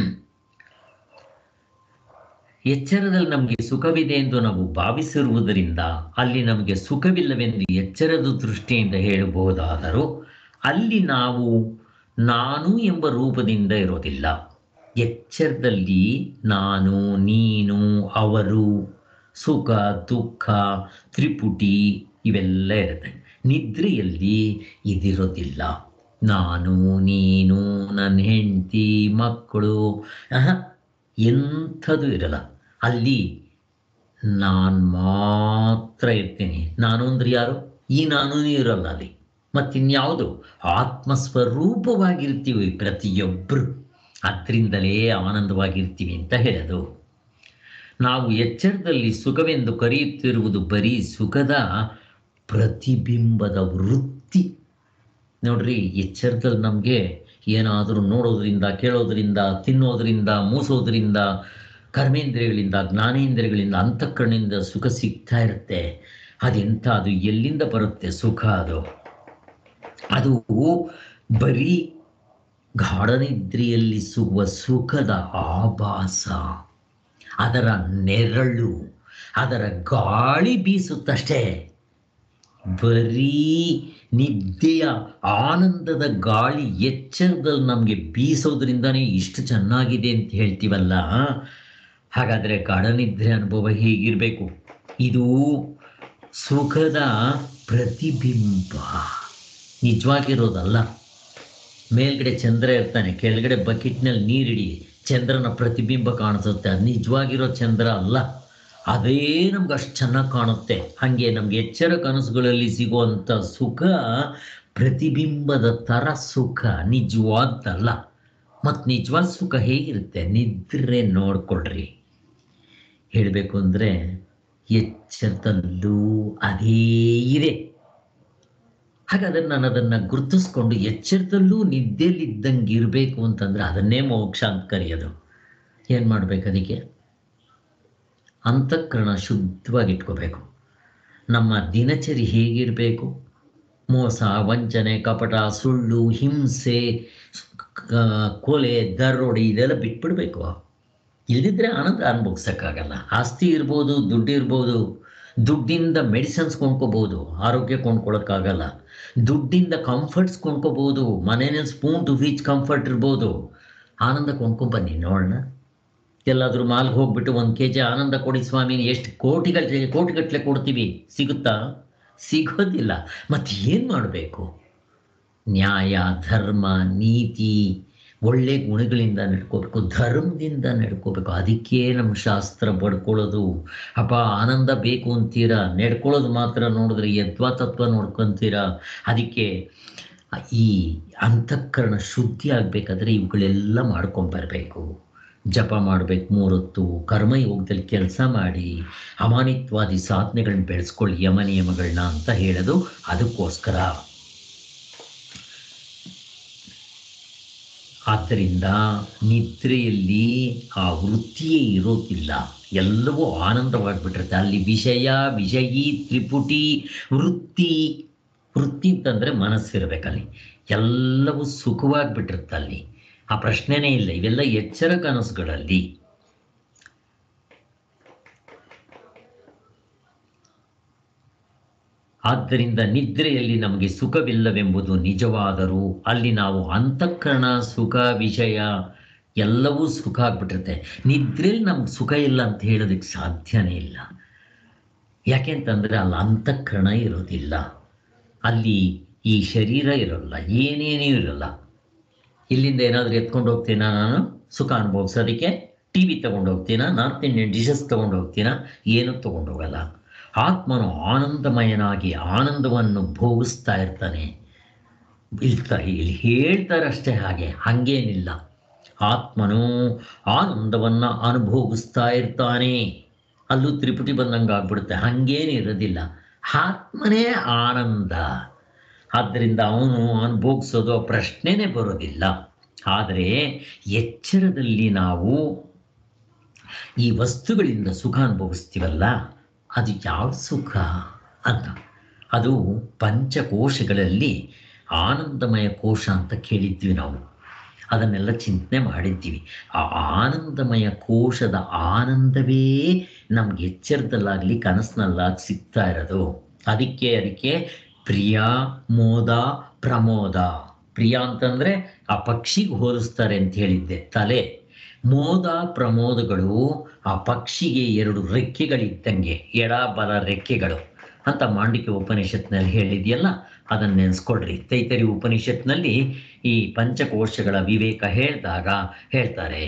A: ಎಚ್ಚರದಲ್ಲಿ ನಮಗೆ ಸುಖವಿದೆ ಎಂದು ನಾವು ಭಾವಿಸಿರುವುದರಿಂದ ಅಲ್ಲಿ ನಮಗೆ ಸುಖವಿಲ್ಲವೆಂದು ಎಚ್ಚರದ ದೃಷ್ಟಿಯಿಂದ ಹೇಳಬಹುದಾದರೂ ಅಲ್ಲಿ ನಾವು ನಾನು ಎಂಬ ರೂಪದಿಂದ ಇರೋದಿಲ್ಲ ಎಚ್ಚರದಲ್ಲಿ ನಾನು ನೀನು ಅವರು ಸುಖ ದುಃಖ ತ್ರಿಪುಟಿ ಇವೆಲ್ಲ ಇರುತ್ತೆ ನಿದ್ರೆಯಲ್ಲಿ ಇದಿರೋದಿಲ್ಲ ನಾನು ನೀನು ನನ್ನ ಹೆಂಡತಿ ಮಕ್ಕಳು ಆಹ, ಎಂಥದ್ದು ಇರಲ್ಲ ಅಲ್ಲಿ ನಾನು ಮಾತ್ರ ಇರ್ತೀನಿ ನಾನು ಅಂದ್ರೆ ಯಾರು ಈ ನಾನು ಇರಲ್ಲ ಅಲ್ಲಿ ಮತ್ತಿನ್ಯಾವುದು ಆತ್ಮಸ್ವರೂಪವಾಗಿರ್ತೀವಿ ಪ್ರತಿಯೊಬ್ಬರು ಅದರಿಂದಲೇ ಆನಂದವಾಗಿರ್ತೀವಿ ಅಂತ ಹೇಳೋದು ನಾವು ಎಚ್ಚರದಲ್ಲಿ ಸುಖವೆಂದು ಕರೆಯುತ್ತಿರುವುದು ಬರೀ ಸುಖದ ಪ್ರತಿಬಿಂಬದ ವೃತ್ತಿ ನೋಡ್ರಿ ಎಚ್ಚರದಲ್ಲಿ ನಮಗೆ ಏನಾದರೂ ನೋಡೋದ್ರಿಂದ ಕೇಳೋದ್ರಿಂದ ತಿನ್ನೋದ್ರಿಂದ ಮೂಸೋದ್ರಿಂದ ಕರ್ಮೇಂದ್ರಿಯಗಳಿಂದ ಜ್ಞಾನೇಂದ್ರಿಯಗಳಿಂದ ಅಂತಃಕರಣದಿಂದ ಸುಖ ಸಿಗ್ತಾ ಇರುತ್ತೆ ಅದೆಂಥ ಅದು ಎಲ್ಲಿಂದ ಬರುತ್ತೆ ಸುಖ ಅದು ಅದು ಬರೀ ಗಾಢನಿದ್ರೆಯಲ್ಲಿ ಸಿಗುವ ಸುಖದ ಆಭಾಸ ಅದರ ನೆರಳು ಅದರ ಗಾಳಿ ಬೀಸುತ್ತಷ್ಟೇ ಬರೀ ನಿದ್ದೆಯ ಆನಂದದ ಗಾಳಿ ಎಚ್ಚರದಲ್ಲಿ ನಮಗೆ ಬೀಸೋದ್ರಿಂದನೇ ಇಷ್ಟು ಚೆನ್ನಾಗಿದೆ ಅಂತ ಹೇಳ್ತೀವಲ್ಲ ಹಾಗಾದರೆ ಗಾಢನಿದ್ರೆ ಅನುಭವ ಹೇಗಿರಬೇಕು ಇದು ಸುಖದ ಪ್ರತಿಬಿಂಬ ನಿಜವಾಗಿರೋದಲ್ಲ ಮೇಲ್ಗಡೆ ಚಂದ್ರ ಇರ್ತಾನೆ ಕೆಳಗಡೆ ಬಕೆಟ್ನಲ್ಲಿ ನೀರಿಡಿ ಚಂದ್ರನ ಪ್ರತಿಬಿಂಬ ಕಾಣಿಸುತ್ತೆ ಅದು ನಿಜವಾಗಿರೋ ಚಂದ್ರ ಅಲ್ಲ ಅದೇ ನಮ್ಗೆ ಅಷ್ಟು ಚೆನ್ನಾಗಿ ಕಾಣುತ್ತೆ ಹಾಗೆ ನಮ್ಗೆ ಎಚ್ಚರ ಕನಸುಗಳಲ್ಲಿ ಸಿಗುವಂಥ ಸುಖ ಪ್ರತಿಬಿಂಬದ ಥರ ಸುಖ ನಿಜವಾದ್ದಲ್ಲ ಮತ್ತು ನಿಜವಾದ ಸುಖ ಹೇಗಿರುತ್ತೆ ನಿದ್ರೆ ನೋಡ್ಕೊಳ್ರಿ ಹೇಳಬೇಕು ಅಂದರೆ ಎಚ್ಚರದಲ್ಲೂ ಅದೇ ಇದೆ ಹಾಗಾದ್ರೆ ನಾನು ಅದನ್ನು ಗುರುತಿಸ್ಕೊಂಡು ಎಚ್ಚರದಲ್ಲೂ ನಿದ್ದೆಲಿದ್ದಂಗೆ ಇರಬೇಕು ಅಂತಂದ್ರೆ ಅದನ್ನೇ ಮೋಕ್ಷ ಅಂತ ಕರೆಯೋದು ಏನು ಮಾಡ್ಬೇಕು ಅದಕ್ಕೆ ಅಂತಃಕರಣ ಶುದ್ಧವಾಗಿ ಇಟ್ಕೋಬೇಕು ನಮ್ಮ ದಿನಚರಿ ಹೇಗಿರಬೇಕು ಮೋಸ ವಂಚನೆ ಕಪಟ ಸುಳ್ಳು ಹಿಂಸೆ ಕ- ಕೊಲೆ ದರೋಡಿ ಇದೆಲ್ಲ ಬಿಟ್ಬಿಡ್ಬೇಕು ಇಲ್ದಿದ್ರೆ ಆನಂದ ಅನುಭವಿಸೋಕ್ಕಾಗಲ್ಲ ಆಸ್ತಿ ಇರ್ಬೋದು ದುಡ್ಡು ಇರ್ಬೋದು ದುಡ್ಡಿಂದ ಮೆಡಿಸಿನ್ಸ್ ಕೊಂಡ್ಕೋಬೋದು ಆರೋಗ್ಯ ಕೊಂಡ್ಕೊಳ್ಳೋಕ್ಕಾಗಲ್ಲ ದುಡ್ಡಿಂದ ಕಂಫರ್ಟ್ಸ್ ಕೊಂಡ್ಕೋಬೋದು ಮನೇಲಿ ಸ್ಪೂನ್ ಟು ರೀಚ್ ಕಂಫರ್ಟ್ ಇರ್ಬೋದು ಆನಂದ ಕೊಂಡ್ಕೊಂಬನ್ನಿ ನೋಡೋಣ ಎಲ್ಲಾದರೂ ಮಾಲ್ಗೆ ಹೋಗ್ಬಿಟ್ಟು ಒಂದು ಕೆ ಜಿ ಆನಂದ ಕೊಡಿ ಸ್ವಾಮಿ ಎಷ್ಟು ಕೋಟಿಗಟ್ಟಲೆ ಕೋಟಿಗಟ್ಟಲೆ ಕೊಡ್ತೀವಿ ಸಿಗುತ್ತಾ ಸಿಗೋದಿಲ್ಲ ಮತ್ತೆ ಏನು ಮಾಡಬೇಕು ನ್ಯಾಯ ಧರ್ಮ ನೀತಿ ಒಳ್ಳೆ ಗುಣಗಳಿಂದ ನಡ್ಕೋಬೇಕು ಧರ್ಮದಿಂದ ನಡ್ಕೋಬೇಕು ಅದಕ್ಕೆ ನಮ್ಮ ಶಾಸ್ತ್ರ ಬಡ್ಕೊಳ್ಳೋದು ಅಪ್ಪ ಆನಂದ ಬೇಕು ಅಂತೀರಾ ನಡ್ಕೊಳ್ಳೋದು ಮಾತ್ರ ನೋಡಿದ್ರೆ ಯದ್ವಾ ತತ್ವ ನೋಡ್ಕೊಂತೀರಾ ಅದಕ್ಕೆ ಈ ಅಂತಃಕರಣ ಶುದ್ಧಿ ಆಗಬೇಕಾದ್ರೆ ಇವುಗಳೆಲ್ಲ ಮಾಡ್ಕೊಂಬರ್ಬೇಕು ಜಪ ಮಾಡಬೇಕು ಮೂರೊತ್ತು ಕರ್ಮಯೋಗದಲ್ಲಿ ಕೆಲಸ ಮಾಡಿ ಅಮಾನಿತ್ವಾದಿ ಸಾಧನೆಗಳನ್ನ ಬೆಳೆಸ್ಕೊಳ್ಳಿ ಯಮ ನಿಯಮಗಳನ್ನ ಅಂತ ಹೇಳೋದು ಅದಕ್ಕೋಸ್ಕರ ಆದ್ದರಿಂದ ನಿದ್ರೆಯಲ್ಲಿ ಆ ವೃತ್ತಿಯೇ ಇರೋದಿಲ್ಲ ಎಲ್ಲವೂ ಆನಂದವಾಗಿಬಿಟ್ಟಿರುತ್ತೆ ಅಲ್ಲಿ ವಿಷಯ ವಿಷಯಿ ತ್ರಿಪುಟಿ ವೃತ್ತಿ ವೃತ್ತಿ ಅಂತಂದರೆ ಮನಸ್ಸಿರ್ಬೇಕಲ್ಲಿ ಎಲ್ಲವೂ ಸುಖವಾಗಿಬಿಟ್ಟಿರುತ್ತೆ ಅಲ್ಲಿ ಆ ಪ್ರಶ್ನೆನೇ ಇಲ್ಲ ಇವೆಲ್ಲ ಎಚ್ಚರ ಕನಸುಗಳಲ್ಲಿ ಆದ್ದರಿಂದ ನಿದ್ರೆಯಲ್ಲಿ ನಮಗೆ ಸುಖವಿಲ್ಲವೆಂಬುದು ನಿಜವಾದರೂ ಅಲ್ಲಿ ನಾವು ಅಂತಃಕರಣ ಸುಖ ವಿಷಯ ಎಲ್ಲವೂ ಸುಖ ಆಗ್ಬಿಟ್ಟಿರುತ್ತೆ ನಿದ್ರೆಯಲ್ಲಿ ನಮ್ಗೆ ಸುಖ ಇಲ್ಲ ಅಂತ ಹೇಳೋದಕ್ಕೆ ಸಾಧ್ಯನೇ ಇಲ್ಲ ಯಾಕೆಂತಂದರೆ ಅಲ್ಲಿ ಅಂತಃಕರಣ ಇರೋದಿಲ್ಲ ಅಲ್ಲಿ ಈ ಶರೀರ ಇರೋಲ್ಲ ಏನೇನೂ ಇರೋಲ್ಲ ಇಲ್ಲಿಂದ ಏನಾದರೂ ಎತ್ಕೊಂಡು ಹೋಗ್ತೀನಾ ನಾನು ಸುಖ ಅನುಭವಿಸೋದಕ್ಕೆ ಟಿ ವಿ ತೊಗೊಂಡು ಹೋಗ್ತೀನಾ ನಾರ್ತ್ ಇಂಡಿಯನ್ ಡಿಶಸ್ ತೊಗೊಂಡು ಹೋಗ್ತೀನಾ ಏನೂ ತೊಗೊಂಡು ಹೋಗಲ್ಲ ಆತ್ಮನು ಆನಂದಮಯನಾಗಿ ಆನಂದವನ್ನು ಭೋಗಿಸ್ತಾ ಇರ್ತಾನೆ ಇರ್ತಾರೆ ಇಲ್ಲಿ ಹೇಳ್ತಾರಷ್ಟೇ ಹಾಗೆ ಹಾಗೇನಿಲ್ಲ ಆತ್ಮನು ಆನಂದವನ್ನು ಅನುಭೋಗಿಸ್ತಾ ಇರ್ತಾನೆ ಅಲ್ಲೂ ತ್ರಿಪುಟಿ ಬಂದಂಗೆ ಆಗ್ಬಿಡುತ್ತೆ ಹಾಗೇನಿರೋದಿಲ್ಲ ಆತ್ಮನೇ ಆನಂದ ಆದ್ದರಿಂದ ಅವನು ಅನುಭೋಗಿಸೋದು ಪ್ರಶ್ನೆನೇ ಬರೋದಿಲ್ಲ ಆದರೆ ಎಚ್ಚರದಲ್ಲಿ ನಾವು ಈ ವಸ್ತುಗಳಿಂದ ಸುಖ ಅನುಭವಿಸ್ತೀವಲ್ಲ ಅದು ಯಾವ ಸುಖ ಅಂತ ಅದು ಪಂಚಕೋಶಗಳಲ್ಲಿ ಆನಂದಮಯ ಕೋಶ ಅಂತ ಕೇಳಿದ್ವಿ ನಾವು ಅದನ್ನೆಲ್ಲ ಚಿಂತನೆ ಮಾಡಿದ್ದೀವಿ ಆ ಆನಂದಮಯ ಕೋಶದ ಆನಂದವೇ ನಮ್ಗೆ ಎಚ್ಚರದಲ್ಲಾಗಲಿ ಕನಸಿನಲ್ಲಾಗಿ ಸಿಗ್ತಾ ಇರೋದು ಅದಕ್ಕೆ ಅದಕ್ಕೆ ಪ್ರಿಯ ಮೋದ ಪ್ರಮೋದ ಪ್ರಿಯ ಅಂತಂದರೆ ಆ ಪಕ್ಷಿಗೆ ಹೋಲಿಸ್ತಾರೆ ಅಂತ ಹೇಳಿದ್ದೆ ತಲೆ ಮೋದ ಪ್ರಮೋದಗಳು ಆ ಪಕ್ಷಿಗೆ ಎರಡು ರೆಕ್ಕೆಗಳಿದ್ದಂಗೆ ಎಡ ಬಲ ರೆಕ್ಕೆಗಳು ಅಂತ ಮಾಂಡಿಕ್ಯ ಉಪನಿಷತ್ನಲ್ಲಿ ಹೇಳಿದೆಯಲ್ಲ ಅದನ್ನು ನೆನೆಸ್ಕೊಡ್ರಿ ತೈತರಿ ಉಪನಿಷತ್ನಲ್ಲಿ ಈ ಪಂಚಕೋಶಗಳ ವಿವೇಕ ಹೇಳಿದಾಗ ಹೇಳ್ತಾರೆ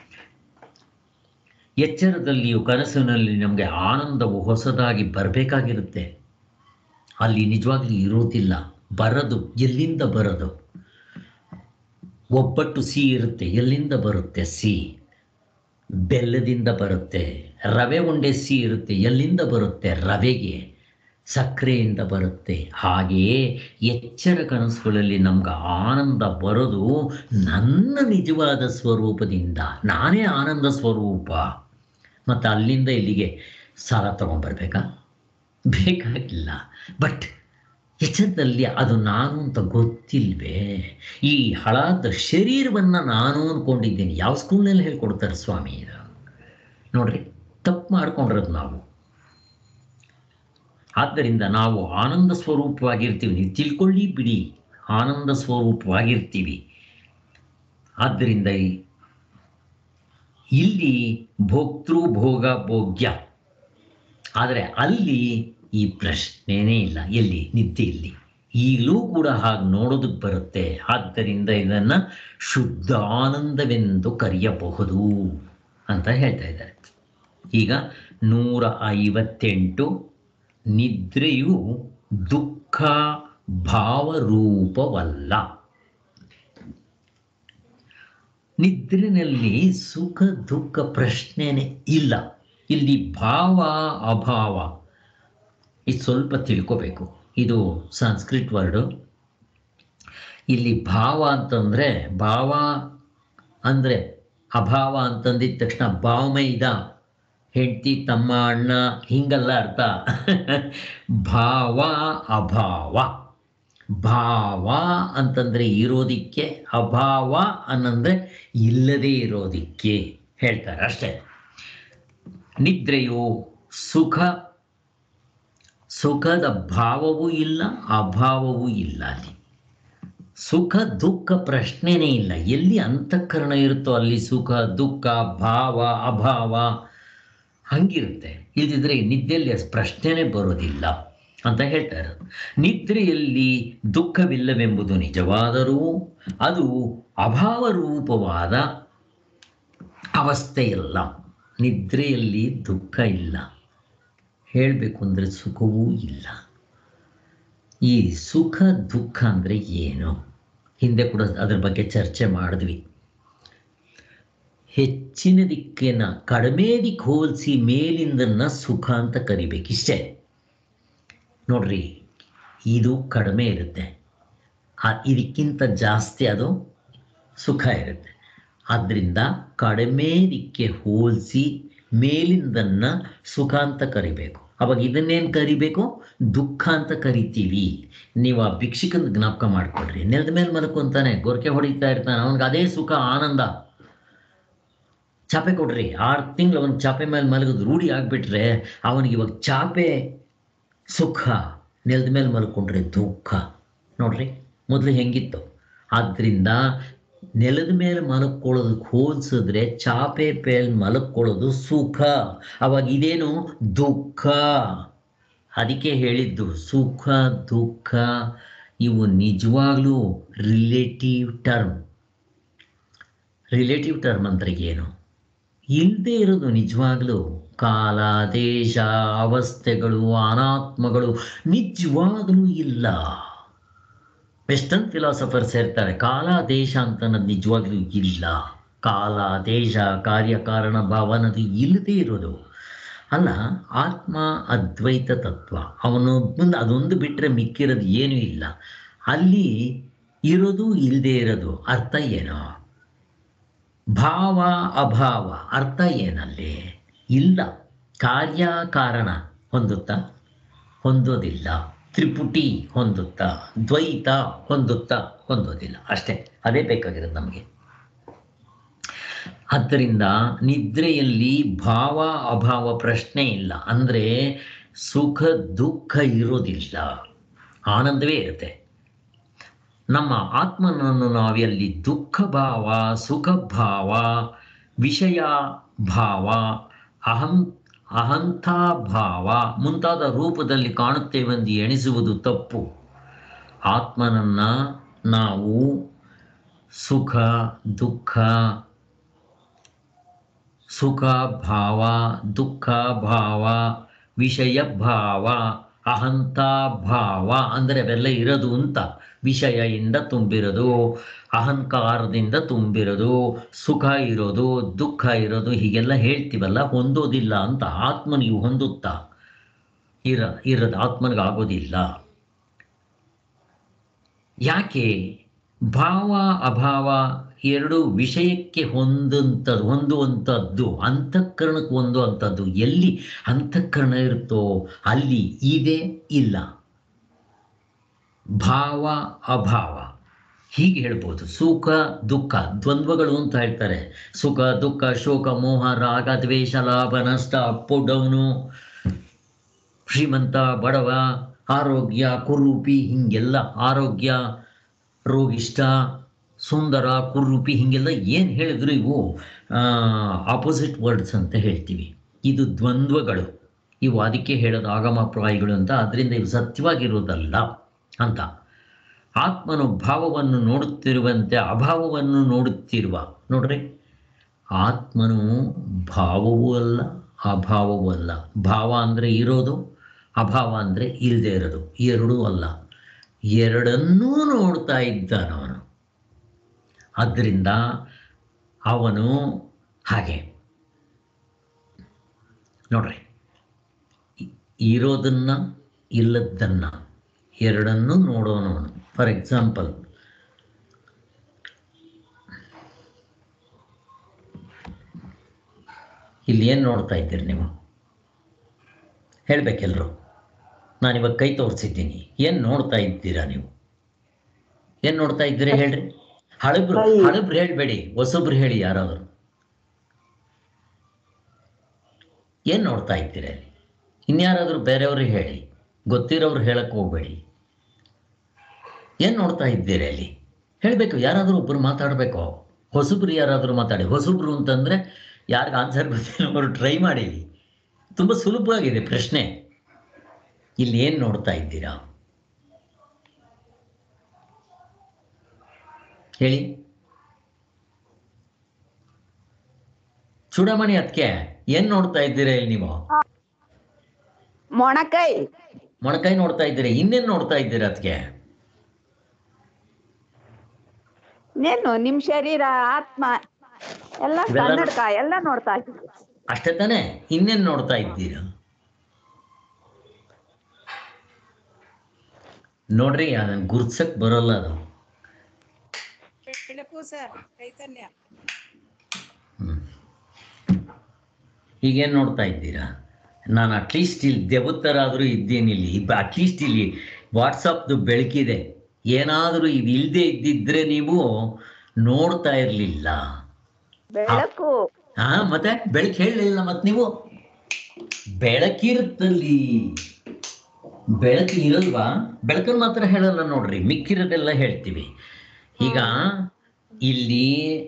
A: ಎಚ್ಚರದಲ್ಲಿಯೂ ಕನಸಿನಲ್ಲಿ ನಮಗೆ ಆನಂದವು ಹೊಸದಾಗಿ ಬರಬೇಕಾಗಿರುತ್ತೆ ಅಲ್ಲಿ ನಿಜವಾಗ್ಲೂ ಇರೋದಿಲ್ಲ ಬರದು ಎಲ್ಲಿಂದ ಬರೋದು ಒಬ್ಬಟ್ಟು ಸಿಹಿ ಇರುತ್ತೆ ಎಲ್ಲಿಂದ ಬರುತ್ತೆ ಸಿಹಿ ಬೆಲ್ಲದಿಂದ ಬರುತ್ತೆ ರವೆ ಉಂಡೆ ಸಿಹಿ ಇರುತ್ತೆ ಎಲ್ಲಿಂದ ಬರುತ್ತೆ ರವೆಗೆ ಸಕ್ಕರೆಯಿಂದ ಬರುತ್ತೆ ಹಾಗೆಯೇ ಎಚ್ಚರ ಕನಸುಗಳಲ್ಲಿ ನಮ್ಗೆ ಆನಂದ ಬರೋದು ನನ್ನ ನಿಜವಾದ ಸ್ವರೂಪದಿಂದ ನಾನೇ ಆನಂದ ಸ್ವರೂಪ ಮತ್ತು ಅಲ್ಲಿಂದ ಇಲ್ಲಿಗೆ ಸಾಲ ತೊಗೊಂಬರ್ಬೇಕಾ ಬೇಕಾಗಿಲ್ಲ ಬಟ್ ಎಚ್ಚರದಲ್ಲಿ ಅದು ನಾನು ಅಂತ ಗೊತ್ತಿಲ್ವೇ ಈ ಹಳಾದ ಶರೀರವನ್ನು ನಾನು ಅಂದ್ಕೊಂಡಿದ್ದೀನಿ ಯಾವ ಸ್ಕೂಲ್ನಲ್ಲಿ ಹೇಳ್ಕೊಡ್ತಾರೆ ಸ್ವಾಮಿ ಇದು ನೋಡ್ರಿ ತಪ್ಪು ಮಾಡ್ಕೊಂಡಿರೋದು ನಾವು ಆದ್ದರಿಂದ ನಾವು ಆನಂದ ಸ್ವರೂಪವಾಗಿರ್ತೀವಿ ನೀವು ತಿಳ್ಕೊಳ್ಳಿ ಬಿಡಿ ಆನಂದ ಸ್ವರೂಪವಾಗಿರ್ತೀವಿ ಆದ್ದರಿಂದ ಈ- ಇಲ್ಲಿ ಭೋಕ್ತೃ ಭೋಗ ಭೋಗ್ಯ ಆದರೆ ಅಲ್ಲಿ ಈ ಪ್ರಶ್ನೆನೇ ಇಲ್ಲ ಎಲ್ಲಿ ನಿದ್ದೆಯಲ್ಲಿ ಈಗಲೂ ಕೂಡ ಹಾಗೆ ನೋಡೋದಕ್ಕೆ ಬರುತ್ತೆ ಆದ್ದರಿಂದ ಇದನ್ನು ಶುದ್ಧ ಆನಂದವೆಂದು ಕರೆಯಬಹುದು ಅಂತ ಹೇಳ್ತಾ ಇದ್ದಾರೆ ಈಗ ನೂರ ಐವತ್ತೆಂಟು ನಿದ್ರೆಯು ದುಃಖ ಭಾವರೂಪವಲ್ಲ ನಿದ್ರೆನಲ್ಲಿ ಸುಖ ದುಃಖ ಪ್ರಶ್ನೆನೇ ಇಲ್ಲ ಇಲ್ಲಿ ಭಾವ ಅಭಾವ ಇದು ಸ್ವಲ್ಪ ತಿಳ್ಕೋಬೇಕು ಇದು ಸಂಸ್ಕೃತ್ ವರ್ಡು ಇಲ್ಲಿ ಭಾವ ಅಂತಂದರೆ ಭಾವ ಅಂದರೆ ಅಭಾವ ಅಂತಂದಿದ ತಕ್ಷಣ ಭಾವಮೈದ ಹೆಂಡತಿ ತಮ್ಮ ಅಣ್ಣ ಹಿಂಗಲ್ಲ ಅರ್ಥ ಭಾವ ಅಭಾವ ಭಾವ ಅಂತಂದರೆ ಇರೋದಿಕ್ಕೆ ಅಭಾವ ಅನ್ನಂದ್ರೆ ಇಲ್ಲದೇ ಇರೋದಿಕ್ಕೆ ಹೇಳ್ತಾರೆ ಅಷ್ಟೇ ನಿದ್ರೆಯು ಸುಖ ಸುಖದ ಭಾವವೂ ಇಲ್ಲ ಅಭಾವವೂ ಇಲ್ಲ ಅಲ್ಲಿ ಸುಖ ದುಃಖ ಪ್ರಶ್ನೆನೇ ಇಲ್ಲ ಎಲ್ಲಿ ಅಂತಃಕರಣ ಇರುತ್ತೋ ಅಲ್ಲಿ ಸುಖ ದುಃಖ ಭಾವ ಅಭಾವ ಹಂಗಿರುತ್ತೆ ಇಲ್ದಿದ್ರೆ ನಿದ್ದೆಯಲ್ಲಿ ಅಸ್ ಪ್ರಶ್ನೆನೇ ಬರೋದಿಲ್ಲ ಅಂತ ಹೇಳ್ತಾರೆ ನಿದ್ರೆಯಲ್ಲಿ ದುಃಖವಿಲ್ಲವೆಂಬುದು ನಿಜವಾದರೂ ಅದು ಅಭಾವ ರೂಪವಾದ ಅವಸ್ಥೆಯಲ್ಲ ನಿದ್ರೆಯಲ್ಲಿ ದುಃಖ ಇಲ್ಲ ಹೇಳಬೇಕು ಅಂದರೆ ಸುಖವೂ ಇಲ್ಲ ಈ ಸುಖ ದುಃಖ ಅಂದರೆ ಏನು ಹಿಂದೆ ಕೂಡ ಅದ್ರ ಬಗ್ಗೆ ಚರ್ಚೆ ಮಾಡಿದ್ವಿ ಹೆಚ್ಚಿನ ದಿಕ್ಕಿನ ಕಡಿಮೆ ದಿಕ್ಕು ಹೋಲಿಸಿ ಮೇಲಿಂದನ್ನ ಸುಖ ಅಂತ ಕರಿಬೇಕು ಇಷ್ಟೇ ನೋಡ್ರಿ ಇದು ಕಡಿಮೆ ಇರುತ್ತೆ ಆ ಇದಕ್ಕಿಂತ ಜಾಸ್ತಿ ಅದು ಸುಖ ಇರುತ್ತೆ ಆದ್ದರಿಂದ ಕಡಿಮೆ ದಿಕ್ಕೆ ಹೋಲಿಸಿ ಮೇಲಿಂದನ್ನ ಸುಖ ಅಂತ ಕರಿಬೇಕು ಅವಾಗ ಇದನ್ನೇನು ಕರಿಬೇಕು ದುಃಖ ಅಂತ ಕರಿತೀವಿ ನೀವು ಆ ಭಿಕ್ಷುಕನ ಜ್ಞಾಪಕ ಮಾಡ್ಕೊಳ್ರಿ ನೆಲದ ಮೇಲೆ ಮಲ್ಕೊಂತಾನೆ ಗೊರಕೆ ಹೊಡಿತಾ ಇರ್ತಾನೆ ಅವನಿಗೆ ಅದೇ ಸುಖ ಆನಂದ ಚಾಪೆ ಕೊಡ್ರಿ ಆರು ತಿಂಗಳು ಅವನ ಚಾಪೆ ಮೇಲೆ ಮಲಗೋದು ರೂಢಿ ಆಗಿಬಿಟ್ರೆ ಅವನಿಗೆ ಇವಾಗ ಚಾಪೆ ಸುಖ ನೆಲದ ಮೇಲೆ ಮಲ್ಕೊಂಡ್ರೆ ದುಃಖ ನೋಡ್ರಿ ಮೊದಲು ಹೆಂಗಿತ್ತು ಆದ್ದರಿಂದ ನೆಲದ ಮೇಲೆ ಮಲ್ಕೊಳ್ಳೋದಕ್ಕೆ ಹೋಲಿಸಿದ್ರೆ ಚಾಪೆ ಮೇಲೆ ಮಲ್ಕೊಳ್ಳೋದು ಸುಖ ಅವಾಗ ಇದೇನು ದುಃಖ ಅದಕ್ಕೆ ಹೇಳಿದ್ದು ಸುಖ ದುಃಖ ಇವು ನಿಜವಾಗ್ಲೂ ರಿಲೇಟಿವ್ ಟರ್ಮ್ ರಿಲೇಟಿವ್ ಟರ್ಮ್ ಅಂದ್ರೆ ಏನು ಇಲ್ಲದೆ ಇರೋದು ನಿಜವಾಗ್ಲೂ ಕಾಲ ದೇಶ ಅವಸ್ಥೆಗಳು ಅನಾತ್ಮಗಳು ನಿಜವಾಗ್ಲೂ ಇಲ್ಲ ವೆಸ್ಟರ್ನ್ ಫಿಲಾಸಫರ್ಸ್ ಹೇಳ್ತಾರೆ ಕಾಲ ದೇಶ ಅಂತ ಅನ್ನೋದು ನಿಜವಾಗ್ಲೂ ಇಲ್ಲ ಕಾಲ ದೇಶ ಕಾರ್ಯಕಾರಣ ಭಾವ ಅನ್ನೋದು ಇಲ್ಲದೆ ಇರೋದು ಅಲ್ಲ ಆತ್ಮ ಅದ್ವೈತ ತತ್ವ ಅವನು ಮುಂದೆ ಅದೊಂದು ಬಿಟ್ಟರೆ ಮಿಕ್ಕಿರೋದು ಏನೂ ಇಲ್ಲ ಅಲ್ಲಿ ಇರೋದು ಇಲ್ಲದೆ ಇರೋದು ಅರ್ಥ ಏನು ಭಾವ ಅಭಾವ ಅರ್ಥ ಏನಲ್ಲಿ ಇಲ್ಲ ಕಾರ್ಯ ಕಾರಣ ಹೊಂದುತ್ತಾ ಹೊಂದೋದಿಲ್ಲ ತ್ರಿಪುಟಿ ಹೊಂದುತ್ತಾ ದ್ವೈತ ಹೊಂದುತ್ತಾ ಹೊಂದೋದಿಲ್ಲ ಅಷ್ಟೇ ಅದೇ ಬೇಕಾಗಿರೋದು ನಮಗೆ ಆದ್ದರಿಂದ ನಿದ್ರೆಯಲ್ಲಿ ಭಾವ ಅಭಾವ ಪ್ರಶ್ನೆ ಇಲ್ಲ ಅಂದರೆ ಸುಖ ದುಃಖ ಇರೋದಿಲ್ಲ ಆನಂದವೇ ಇರುತ್ತೆ ನಮ್ಮ ಆತ್ಮನನ್ನು ನಾವೆಲ್ಲಿ ದುಃಖ ಭಾವ ಸುಖ ಭಾವ ವಿಷಯ ಭಾವ ಅಹಂ ಅಹಂತಾ ಭಾವ ಮುಂತಾದ ರೂಪದಲ್ಲಿ ಕಾಣುತ್ತೇವೆಂದು ಎಣಿಸುವುದು ತಪ್ಪು ಆತ್ಮನನ್ನ ನಾವು ಸುಖ ದುಃಖ ಸುಖ ಭಾವ ದುಃಖ ಭಾವ ವಿಷಯ ಭಾವ ಅಹಂತ ಭಾವ ಅಂದರೆ ಅವೆಲ್ಲ ಇರೋದು ಅಂತ ವಿಷಯದಿಂದ ತುಂಬಿರೋದು ಅಹಂಕಾರದಿಂದ ತುಂಬಿರೋದು ಸುಖ ಇರೋದು ದುಃಖ ಇರೋದು ಹೀಗೆಲ್ಲ ಹೇಳ್ತೀವಲ್ಲ ಹೊಂದೋದಿಲ್ಲ ಅಂತ ಆತ್ಮನಿಗೆ ಹೊಂದುತ್ತಾ ಇರ ಇರೋದು ಆತ್ಮನಿಗೆ ಆಗೋದಿಲ್ಲ ಯಾಕೆ ಭಾವ ಅಭಾವ ಎರಡು ವಿಷಯಕ್ಕೆ ಹೊಂದಂಥದ್ದು ಹೊಂದುವಂಥದ್ದು ಅಂತಃಕರಣಕ್ಕೆ ಹೊಂದುವಂಥದ್ದು ಎಲ್ಲಿ ಅಂತಃಕರಣ ಇರುತ್ತೋ ಅಲ್ಲಿ ಇದೆ ಇಲ್ಲ ಭಾವ ಅಭಾವ ಹೀಗೆ ಹೇಳ್ಬೋದು ಸುಖ ದುಃಖ ದ್ವಂದ್ವಗಳು ಅಂತ ಹೇಳ್ತಾರೆ ಸುಖ ದುಃಖ ಶೋಕ ಮೋಹ ರಾಗ ದ್ವೇಷ ಲಾಭ ನಷ್ಟ ಅಪ್ಪು ಡೌನು ಶ್ರೀಮಂತ ಬಡವ ಆರೋಗ್ಯ ಕುರೂಪಿ ಹಿಂಗೆಲ್ಲ ಆರೋಗ್ಯ ರೋಗಿಷ್ಟ ಸುಂದರ ಕುರೂಪಿ ಹಿಂಗೆಲ್ಲ ಏನು ಹೇಳಿದ್ರು ಇವು ಆಪೋಸಿಟ್ ವರ್ಡ್ಸ್ ಅಂತ ಹೇಳ್ತೀವಿ ಇದು ದ್ವಂದ್ವಗಳು ಇವು ಅದಕ್ಕೆ ಹೇಳೋದು ಆಗಮಪ್ರಾಯಗಳು ಅಂತ ಅದರಿಂದ ಇವು ಸತ್ಯವಾಗಿರೋದಲ್ಲ ಅಂತ ಆತ್ಮನು ಭಾವವನ್ನು ನೋಡುತ್ತಿರುವಂತೆ ಅಭಾವವನ್ನು ನೋಡುತ್ತಿರುವ ನೋಡ್ರಿ ಆತ್ಮನು ಭಾವವೂ ಅಲ್ಲ ಅಭಾವವೂ ಅಲ್ಲ ಭಾವ ಅಂದರೆ ಇರೋದು ಅಭಾವ ಅಂದರೆ ಇಲ್ಲದೆ ಇರೋದು ಎರಡೂ ಅಲ್ಲ ಎರಡನ್ನೂ ನೋಡ್ತಾ ಇದ್ದಾನವನು ಆದ್ದರಿಂದ ಅವನು ಹಾಗೆ ನೋಡ್ರಿ ಇ- ಇರೋದನ್ನ ಇಲ್ಲದನ್ನ ಎರಡನ್ನೂ ನೋಡೋನವನು ಫಾರ್ ಎಕ್ಸಾಂಪಲ್ ಇಲ್ಲಿ ಏನು ನೋಡ್ತಾ ಇದ್ದೀರಿ ನೀವು ಹೇಳ್ಬೇಕೆಲ್ಲರೂ ನಾನಿವಾಗ ಕೈ ತೋರಿಸಿದ್ದೀನಿ ಏನು ನೋಡ್ತಾ ಇದ್ದೀರಾ ನೀವು ಏನು ನೋಡ್ತಾ ಇದ್ದೀರಾ ಹೇಳ್ರಿ ಹಳಬ್ರು
B: ಕೈ.
A: ಹಳಬ್ರು ಹೇಳ್ಬೇಡಿ ಹೊಸಬ್ರು ಹೇಳಿ ಯಾರಾದ್ರು ಏನು ನೋಡ್ತಾ ಇದ್ದೀರಾ ಅಲ್ಲಿ ಇನ್ಯಾರಾದ್ರೂ ಬೇರೆಯವ್ರಿಗೆ ಹೇಳಿ ಗೊತ್ತಿರೋರು ಹೇಳಕ್ಕೆ ಹೋಗ್ಬೇಡಿ ಏನು ನೋಡ್ತಾ ಇದ್ದೀರಿ ಅಲ್ಲಿ ಹೇಳಬೇಕು ಯಾರಾದರೂ ಒಬ್ಬರು ಮಾತಾಡಬೇಕು ಹೊಸಬ್ರು ಯಾರಾದರೂ ಮಾತಾಡಿ ಹೊಸಬ್ರು ಅಂತಂದರೆ ಯಾರಿಗೆ ಆನ್ಸರ್ ಗೊತ್ತಿಲ್ಲ ಅವರು ಟ್ರೈ ಮಾಡಿ ತುಂಬ ಸುಲಭವಾಗಿದೆ ಪ್ರಶ್ನೆ ಇಲ್ಲಿ ಏನು ನೋಡ್ತಾ ಇದ್ದೀರಾ ಹೇಳಿ ಚೂಡಮಣಿ ಅದಕ್ಕೆ ಏನು ನೋಡ್ತಾ ಇದ್ದೀರಾ ಇಲ್ಲಿ ನೀವು
B: ಮೊಣಕೈ
A: ಮೊಣಕಾಯಿ ನೋಡ್ತಾ ಇದ್ದೀರಾ ಇನ್ನೇನು ನೋಡ್ತಾ ಇದ್ದೀರಾ ಅದಕ್ಕೆ
B: ಇನ್ನೇನು ನಿಮ್ ಶರೀರ ಆತ್ಮ ಎಲ್ಲ
A: ಇವೆಲ್ಲ-
B: ಕನ್ನಡಕ ಎಲ್ಲ ನೋಡ್ತಾ ಇದ್ದೀವಿ
A: ಅಷ್ಟೇ ತಾನೇ ಇನ್ನೇನು ನೋಡ್ತಾ ಇದ್ದೀರಾ ನೋಡ್ರಿ ಅದನ್ನ ಗುರ್ಸಕ್ ಬರೋಲ್ಲ ಅದು
C: ಬೆಳಕು ಸರ್ ಚೈತನ್ಯ
A: ಹ್ಮ್. ಈಗೇನು ನೋಡ್ತಾ ಇದ್ದೀರಾ ನಾನು ಅಟ್ಲೀಸ್ಟ್ ಇಲ್ಲಿ ದೇವತರಾದರೂ ಇದ್ದೀನಿ ಇಲ್ಲಿ ಅಟ್ಲೀಸ್ಟ್ ಇಲ್ಲಿ ವಾಟ್ಸಪ್ದು ಬೆಳಕಿದೆ ಏನಾದರೂ ಇದು ಇಲ್ಲದೆ ಇದ್ದಿದ್ರೆ ನೀವು ನೋಡ್ತಾ ಇರಲಿಲ್ಲ
B: ಬೆಳಕು
A: ಹಾ ಮತ್ತೆ ಬೆಳಕು ಹೇಳಲಿಲ್ಲ ಮತ್ತೆ ನೀವು ಬೆಳಕಿರುತ್ತಲ್ಲಿ ಬೆಳಕು ಇರಲ್ವಾ ಬೆಳಕನ್ನು ಮಾತ್ರ ಹೇಳಲ್ಲ ನೋಡ್ರಿ ಮಿಕ್ಕಿರೋದೆಲ್ಲ ಹೇಳ್ತೀವಿ ಈಗ ಇಲ್ಲಿ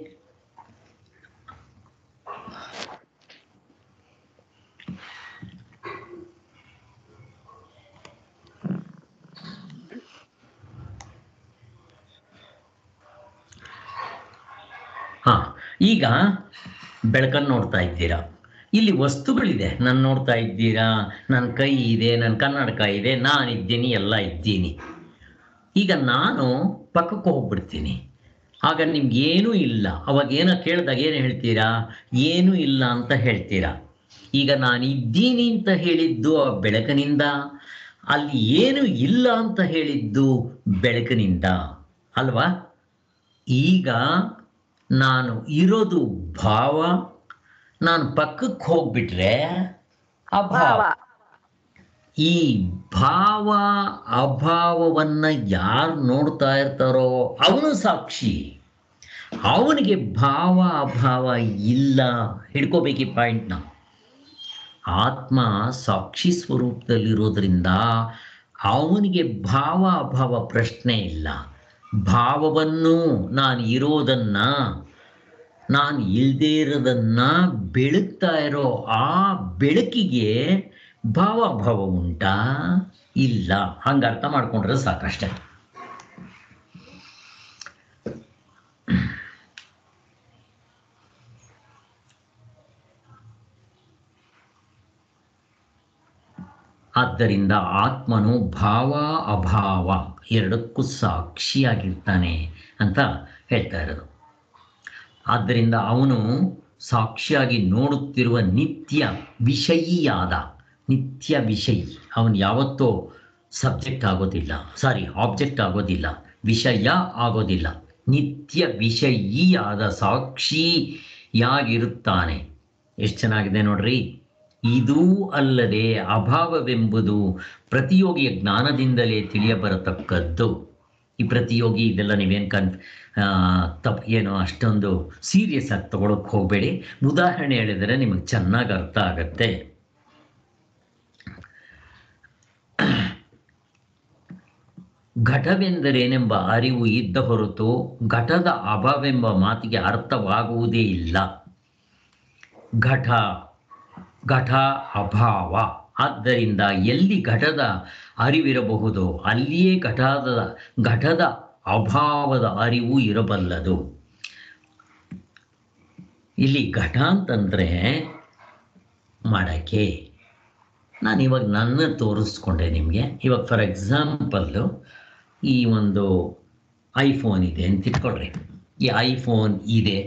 A: ಹಾ ಈಗ ಬೆಳಕನ್ನು ನೋಡ್ತಾ ಇದ್ದೀರಾ ಇಲ್ಲಿ ವಸ್ತುಗಳಿದೆ ನಾನು ನೋಡ್ತಾ ಇದ್ದೀರಾ ನನ್ನ ಕೈ ಇದೆ ನನ್ನ ಕನ್ನಡಕ ಇದೆ ನಾನಿದ್ದೀನಿ ಎಲ್ಲ ಇದ್ದೀನಿ ಈಗ ನಾನು ಪಕ್ಕಕ್ಕೆ ಹೋಗ್ಬಿಡ್ತೀನಿ ಆಗ ನಿಮ್ಗೆ ಏನೂ ಇಲ್ಲ ಅವಾಗ ಏನೋ ಕೇಳಿದಾಗ ಏನು ಹೇಳ್ತೀರಾ ಏನೂ ಇಲ್ಲ ಅಂತ ಹೇಳ್ತೀರಾ ಈಗ ನಾನು ಇದ್ದೀನಿ ಅಂತ ಹೇಳಿದ್ದು ಆ ಬೆಳಕಿನಿಂದ ಅಲ್ಲಿ ಏನು ಇಲ್ಲ ಅಂತ ಹೇಳಿದ್ದು ಬೆಳಕಿನಿಂದ ಅಲ್ವಾ ಈಗ ನಾನು ಇರೋದು ಭಾವ ನಾನು ಪಕ್ಕಕ್ಕೆ ಹೋಗ್ಬಿಟ್ರೆ ಅಭಾವ
B: ಭಾವ
A: ಈ ಭಾವ ಅಭಾವವನ್ನ ಯಾರು ನೋಡ್ತಾ ಇರ್ತಾರೋ ಅವನು ಸಾಕ್ಷಿ ಅವನಿಗೆ ಭಾವ ಅಭಾವ ಇಲ್ಲ ಹಿಡ್ಕೋಬೇಕು ಈ ಪಾಯಿಂಟ್ನ ಆತ್ಮ ಸಾಕ್ಷಿ ಸ್ವರೂಪದಲ್ಲಿರೋದ್ರಿಂದ ಅವನಿಗೆ ಭಾವ ಅಭಾವ ಪ್ರಶ್ನೆ ಇಲ್ಲ ಭಾವವನ್ನು ನಾನು ಇರೋದನ್ನ ನಾನು ಇಲ್ಲದೇ ಇರೋದನ್ನ ಬೆಳಗ್ತಾ ಇರೋ ಆ ಬೆಳಕಿಗೆ ಭಾವ ಅಭಾವ ಉಂಟಾ ಇಲ್ಲ ಹಂಗ ಅರ್ಥ ಮಾಡ್ಕೊಂಡ್ರೆ ಸಾಕಷ್ಟೆ ಆದ್ದರಿಂದ ಆತ್ಮನು ಭಾವ ಅಭಾವ ಎರಡಕ್ಕೂ ಸಾಕ್ಷಿಯಾಗಿರ್ತಾನೆ ಅಂತ ಹೇಳ್ತಾ ಇರೋದು ಆದ್ದರಿಂದ ಅವನು ಸಾಕ್ಷಿಯಾಗಿ ನೋಡುತ್ತಿರುವ ನಿತ್ಯ ವಿಷಯಿಯಾದ ನಿತ್ಯ ವಿಷಯಿ ಅವನು ಯಾವತ್ತೂ ಸಬ್ಜೆಕ್ಟ್ ಆಗೋದಿಲ್ಲ ಸಾರಿ ಆಬ್ಜೆಕ್ಟ್ ಆಗೋದಿಲ್ಲ ವಿಷಯ ಆಗೋದಿಲ್ಲ ನಿತ್ಯ ವಿಷಯಿಯಾದ ಸಾಕ್ಷಿಯಾಗಿರುತ್ತಾನೆ ಎಷ್ಟು ಚೆನ್ನಾಗಿದೆ ನೋಡ್ರಿ ಇದೂ ಅಲ್ಲದೆ ಅಭಾವವೆಂಬುದು ಪ್ರತಿಯೋಗಿಯ ಜ್ಞಾನದಿಂದಲೇ ತಿಳಿಯಬರತಕ್ಕದ್ದು ಈ ಪ್ರತಿಯೋಗಿ ಇದೆಲ್ಲ ನೀವೇನು ಕನ್ ತಪ್ಪು ಏನು ಅಷ್ಟೊಂದು ಸೀರಿಯಸ್ ಆಗಿ ತಗೊಳಕ್ಕೆ ಹೋಗಬೇಡಿ ಉದಾಹರಣೆ ಹೇಳಿದರೆ ನಿಮಗೆ ಚೆನ್ನಾಗಿ ಅರ್ಥ ಆಗತ್ತೆ ಘಟವೆಂದರೇನೆಂಬ ಅರಿವು ಇದ್ದ ಹೊರತು ಘಟದ ಅಭಾವೆಂಬ ಮಾತಿಗೆ ಅರ್ಥವಾಗುವುದೇ ಇಲ್ಲ ಘಟ ಘಟ ಅಭಾವ ಆದ್ದರಿಂದ ಎಲ್ಲಿ ಘಟದ ಅರಿವಿರಬಹುದು ಅಲ್ಲಿಯೇ ಘಟದ ಘಟದ ಅಭಾವದ ಅರಿವು ಇರಬಲ್ಲದು ಇಲ್ಲಿ ಘಟ ಅಂತಂದರೆ ಮಾಡಕ್ಕೆ ನಾನು ಇವಾಗ ನನ್ನ ತೋರಿಸ್ಕೊಂಡೆ ನಿಮಗೆ ಇವಾಗ ಫಾರ್ ಎಕ್ಸಾಂಪಲ್ಲು ಈ ಒಂದು ಐಫೋನ್ ಇದೆ ಅಂತ ಇಟ್ಕೊಳ್ರಿ ಈ ಐಫೋನ್ ಇದೆ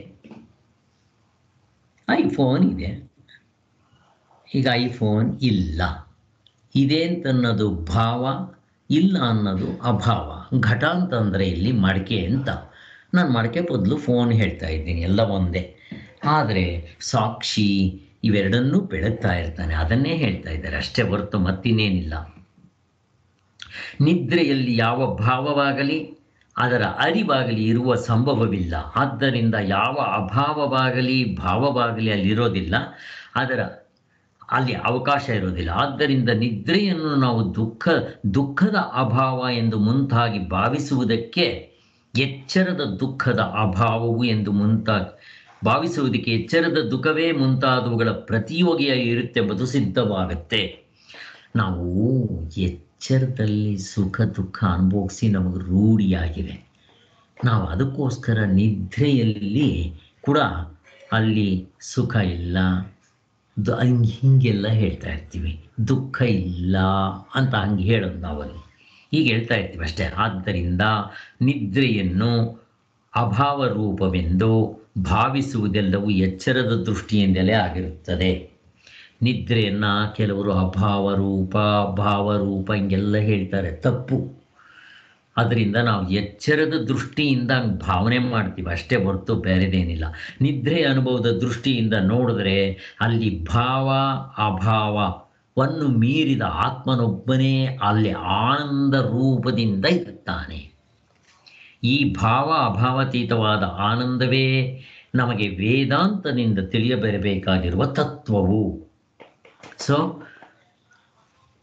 A: ಐಫೋನ್ ಇದೆ ಈಗ ಐಫೋನ್ ಇಲ್ಲ ಇದೆ ಅಂತನ್ನೋದು ಭಾವ ಇಲ್ಲ ಅನ್ನೋದು ಅಭಾವ ಘಟ ಅಂತಂದರೆ ಇಲ್ಲಿ ಮಡಿಕೆ ಅಂತ ನಾನು ಮಡಿಕೆ ಬದಲು ಫೋನ್ ಹೇಳ್ತಾ ಇದ್ದೀನಿ ಎಲ್ಲ ಒಂದೇ ಆದರೆ ಸಾಕ್ಷಿ ಇವೆರಡನ್ನೂ ಬೆಳಗ್ತಾ ಇರ್ತಾನೆ ಅದನ್ನೇ ಹೇಳ್ತಾ ಇದ್ದಾರೆ ಅಷ್ಟೇ ಹೊರತು ಮತ್ತಿನ್ನೇನಿಲ್ಲ ನಿದ್ರೆಯಲ್ಲಿ ಯಾವ ಭಾವವಾಗಲಿ ಅದರ ಅರಿವಾಗಲಿ ಇರುವ ಸಂಭವವಿಲ್ಲ ಆದ್ದರಿಂದ ಯಾವ ಅಭಾವವಾಗಲಿ ಭಾವವಾಗಲಿ ಅಲ್ಲಿರೋದಿಲ್ಲ ಅದರ ಅಲ್ಲಿ ಅವಕಾಶ ಇರೋದಿಲ್ಲ ಆದ್ದರಿಂದ ನಿದ್ರೆಯನ್ನು ನಾವು ದುಃಖ ದುಃಖದ ಅಭಾವ ಎಂದು ಮುಂತಾಗಿ ಭಾವಿಸುವುದಕ್ಕೆ ಎಚ್ಚರದ ದುಃಖದ ಅಭಾವವು ಎಂದು ಮುಂತಾಗಿ ಭಾವಿಸುವುದಕ್ಕೆ ಎಚ್ಚರದ ದುಃಖವೇ ಮುಂತಾದವುಗಳ ಪ್ರತಿಯೋಗಿಯಾಗಿ ಇರುತ್ತೆ ಎಂಬುದು ಸಿದ್ಧವಾಗುತ್ತೆ ನಾವು ಎಚ್ಚರದಲ್ಲಿ ಸುಖ ದುಃಖ ಅನುಭವಿಸಿ ನಮಗೆ ರೂಢಿಯಾಗಿದೆ ನಾವು ಅದಕ್ಕೋಸ್ಕರ ನಿದ್ರೆಯಲ್ಲಿ ಕೂಡ ಅಲ್ಲಿ ಸುಖ ಇಲ್ಲ ದು- ಹಂಗ್ ಹೀಗೆಲ್ಲ ಹೇಳ್ತಾ ಇರ್ತೀವಿ ದುಃಖ ಇಲ್ಲ ಅಂತ ಹಂಗೆ ಹೇಳೋದು ನಾವಲ್ಲಿ ಹೀಗೆ ಹೇಳ್ತಾ ಇರ್ತೀವಿ ಅಷ್ಟೇ ಆದ್ದರಿಂದ ನಿದ್ರೆಯನ್ನು ಅಭಾವ ರೂಪವೆಂದು ಭಾವಿಸುವುದೆಲ್ಲವೂ ಎಚ್ಚರದ ದೃಷ್ಟಿಯಿಂದಲೇ ಆಗಿರುತ್ತದೆ ನಿದ್ರೆಯನ್ನು ಕೆಲವರು ಅಭಾವ ರೂಪ ಭಾವರೂಪ ಹಿಂಗೆಲ್ಲ ಹೇಳ್ತಾರೆ ತಪ್ಪು ಅದರಿಂದ ನಾವು ಎಚ್ಚರದ ದೃಷ್ಟಿಯಿಂದ ಹಂಗೆ ಭಾವನೆ ಮಾಡ್ತೀವಿ ಅಷ್ಟೇ ಹೊರತು ಬೇರೆದೇನಿಲ್ಲ ನಿದ್ರೆ ಅನುಭವದ ದೃಷ್ಟಿಯಿಂದ ನೋಡಿದ್ರೆ ಅಲ್ಲಿ ಭಾವ ಅಭಾವವನ್ನು ಮೀರಿದ ಆತ್ಮನೊಬ್ಬನೇ ಅಲ್ಲಿ ಆನಂದ ರೂಪದಿಂದ ಇರುತ್ತಾನೆ ಈ ಭಾವ ಅಭಾವತೀತವಾದ ಆನಂದವೇ ನಮಗೆ ವೇದಾಂತದಿಂದ ತಿಳಿಯಬರಬೇಕಾಗಿರುವ ತತ್ವವು ಸೊ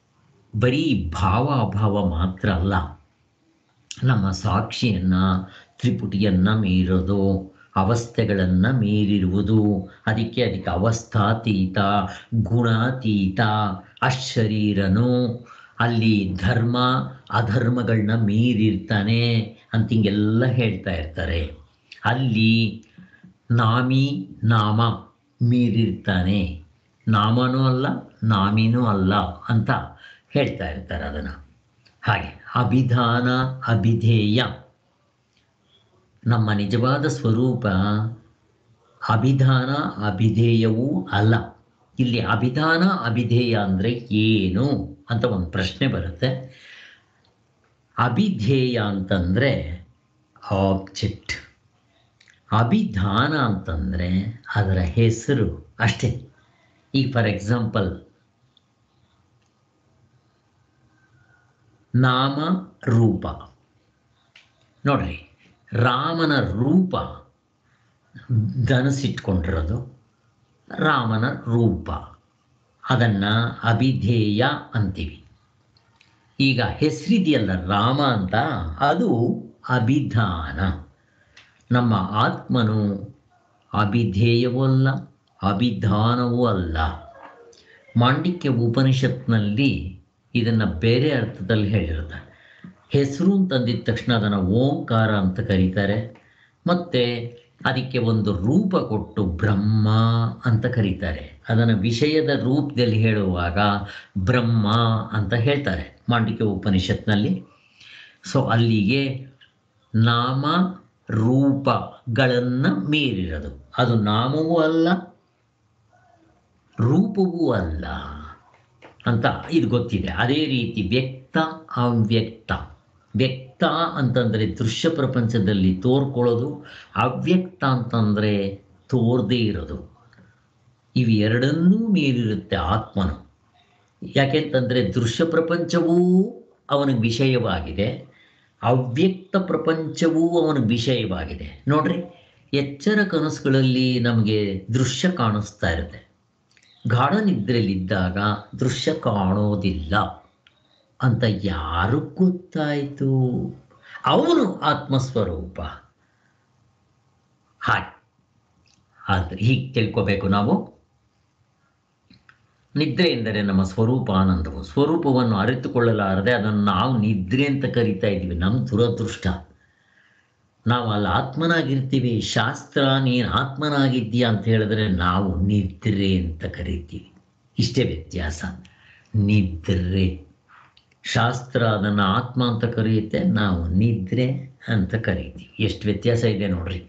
A: ಬರೀ ಭಾವ ಅಭಾವ ಮಾತ್ರ ಅಲ್ಲ ನಮ್ಮ ಸಾಕ್ಷಿಯನ್ನು ತ್ರಿಪುಟಿಯನ್ನು ಮೀರೋದು ಅವಸ್ಥೆಗಳನ್ನು ಮೀರಿರುವುದು ಅದಕ್ಕೆ ಅದಕ್ಕೆ ಅವಸ್ಥಾತೀತ ಗುಣಾತೀತ ಅಶರೀರನು ಅಲ್ಲಿ ಧರ್ಮ ಅಧರ್ಮಗಳನ್ನ ಮೀರಿರ್ತಾನೆ ಅಂತ ಹಿಂಗೆಲ್ಲ ಹೇಳ್ತಾ ಇರ್ತಾರೆ ಅಲ್ಲಿ ನಾಮಿ ನಾಮ ಮೀರಿರ್ತಾನೆ ನಾಮನೂ ಅಲ್ಲ ನಾಮಿನೂ ಅಲ್ಲ ಅಂತ ಹೇಳ್ತಾ ಇರ್ತಾರೆ ಅದನ್ನು ಹಾಗೆ ಅಭಿಧಾನ ಅಭಿಧೇಯ ನಮ್ಮ ನಿಜವಾದ ಸ್ವರೂಪ ಅಭಿಧಾನ ಅಭಿಧೇಯವೂ ಅಲ್ಲ ಇಲ್ಲಿ ಅಭಿಧಾನ ಅಭಿಧೇಯ ಅಂದರೆ ಏನು ಅಂತ ಒಂದು ಪ್ರಶ್ನೆ ಬರುತ್ತೆ ಅಭಿಧೇಯ ಅಂತಂದರೆ ಆಬ್ಜೆಕ್ಟ್ ಅಭಿಧಾನ ಅಂತಂದರೆ ಅದರ ಹೆಸರು ಅಷ್ಟೇ ಈಗ ಫಾರ್ ಎಕ್ಸಾಂಪಲ್ ನಾಮ ರೂಪ ನೋಡ್ರಿ ರಾಮನ ರೂಪ ಧನಸಿಟ್ಕೊಂಡಿರೋದು ರಾಮನ ರೂಪ ಅದನ್ನು ಅಭಿಧೇಯ ಅಂತೀವಿ ಈಗ ಹೆಸರಿದೆಯಲ್ಲ ರಾಮ ಅಂತ ಅದು ಅಭಿಧಾನ ನಮ್ಮ ಆತ್ಮನು ಅಭಿಧೇಯವೂ ಅಲ್ಲ ಅಭಿಧಾನವೂ ಅಲ್ಲ ಮಾಂಡಿಕ್ಯ ಉಪನಿಷತ್ನಲ್ಲಿ ಇದನ್ನು ಬೇರೆ ಅರ್ಥದಲ್ಲಿ ಹೇಳಿರುತ್ತೆ ಹೆಸರು ಅಂತಂದಿದ ತಕ್ಷಣ ಅದನ್ನು ಓಂಕಾರ ಅಂತ ಕರೀತಾರೆ ಮತ್ತು ಅದಕ್ಕೆ ಒಂದು ರೂಪ ಕೊಟ್ಟು ಬ್ರಹ್ಮ ಅಂತ ಕರೀತಾರೆ ಅದನ್ನು ವಿಷಯದ ರೂಪದಲ್ಲಿ ಹೇಳುವಾಗ ಬ್ರಹ್ಮ ಅಂತ ಹೇಳ್ತಾರೆ ಮಾಂಡಿಕ್ಯ ಉಪನಿಷತ್ನಲ್ಲಿ ಸೊ ಅಲ್ಲಿಗೆ ನಾಮ ರೂಪಗಳನ್ನು ಮೀರಿರೋದು ಅದು ನಾಮವೂ ಅಲ್ಲ ರೂಪವೂ ಅಲ್ಲ ಅಂತ ಇದು ಗೊತ್ತಿದೆ ಅದೇ ರೀತಿ ವ್ಯಕ್ತ ಅವ್ಯಕ್ತ ವ್ಯಕ್ತ ಅಂತಂದರೆ ದೃಶ್ಯ ಪ್ರಪಂಚದಲ್ಲಿ ತೋರ್ಕೊಳ್ಳೋದು ಅವ್ಯಕ್ತ ಅಂತಂದರೆ ತೋರದೇ ಇರೋದು ಇವು ಎರಡನ್ನೂ ಮೀರಿರುತ್ತೆ ಆತ್ಮನು ಯಾಕೆಂತಂದರೆ ದೃಶ್ಯ ಪ್ರಪಂಚವೂ ಅವನಿಗೆ ವಿಷಯವಾಗಿದೆ ಅವ್ಯಕ್ತ ಪ್ರಪಂಚವೂ ಅವನಿಗೆ ವಿಷಯವಾಗಿದೆ ನೋಡ್ರಿ ಎಚ್ಚರ ಕನಸುಗಳಲ್ಲಿ ನಮಗೆ ದೃಶ್ಯ ಕಾಣಿಸ್ತಾ ಇರುತ್ತೆ ಗಾಢ ನಿದ್ರೆಯಲ್ಲಿದ್ದಾಗ ದೃಶ್ಯ ಕಾಣೋದಿಲ್ಲ ಅಂತ ಯಾರು ಗೊತ್ತಾಯಿತು ಅವನು ಆತ್ಮಸ್ವರೂಪ ಹಾಗೆ ಆದರೆ ಹೀಗೆ ತಿಳ್ಕೋಬೇಕು ನಾವು ನಿದ್ರೆ ಎಂದರೆ ನಮ್ಮ ಸ್ವರೂಪ ಆನಂದವು ಸ್ವರೂಪವನ್ನು ಅರಿತುಕೊಳ್ಳಲಾರದೆ ಅದನ್ನು ನಾವು ನಿದ್ರೆ ಅಂತ ಕರಿತಾ ಇದ್ದೀವಿ ನಮ್ಮ ದುರದೃಷ್ಟ ನಾವು ಅಲ್ಲಿ ಆತ್ಮನಾಗಿರ್ತೀವಿ ಶಾಸ್ತ್ರ ನೀನು ಆತ್ಮನಾಗಿದ್ದೀಯ ಅಂತ ಹೇಳಿದ್ರೆ ನಾವು ನಿದ್ರೆ ಅಂತ ಕರಿತೀವಿ ಇಷ್ಟೇ ವ್ಯತ್ಯಾಸ ನಿದ್ರೆ ಶಾಸ್ತ್ರ ಅದನ್ನು ಆತ್ಮ ಅಂತ ಕರೆಯುತ್ತೆ ನಾವು ನಿದ್ರೆ ಅಂತ ಕರಿತೀವಿ ಎಷ್ಟು ವ್ಯತ್ಯಾಸ ಇದೆ ನೋಡ್ರಿ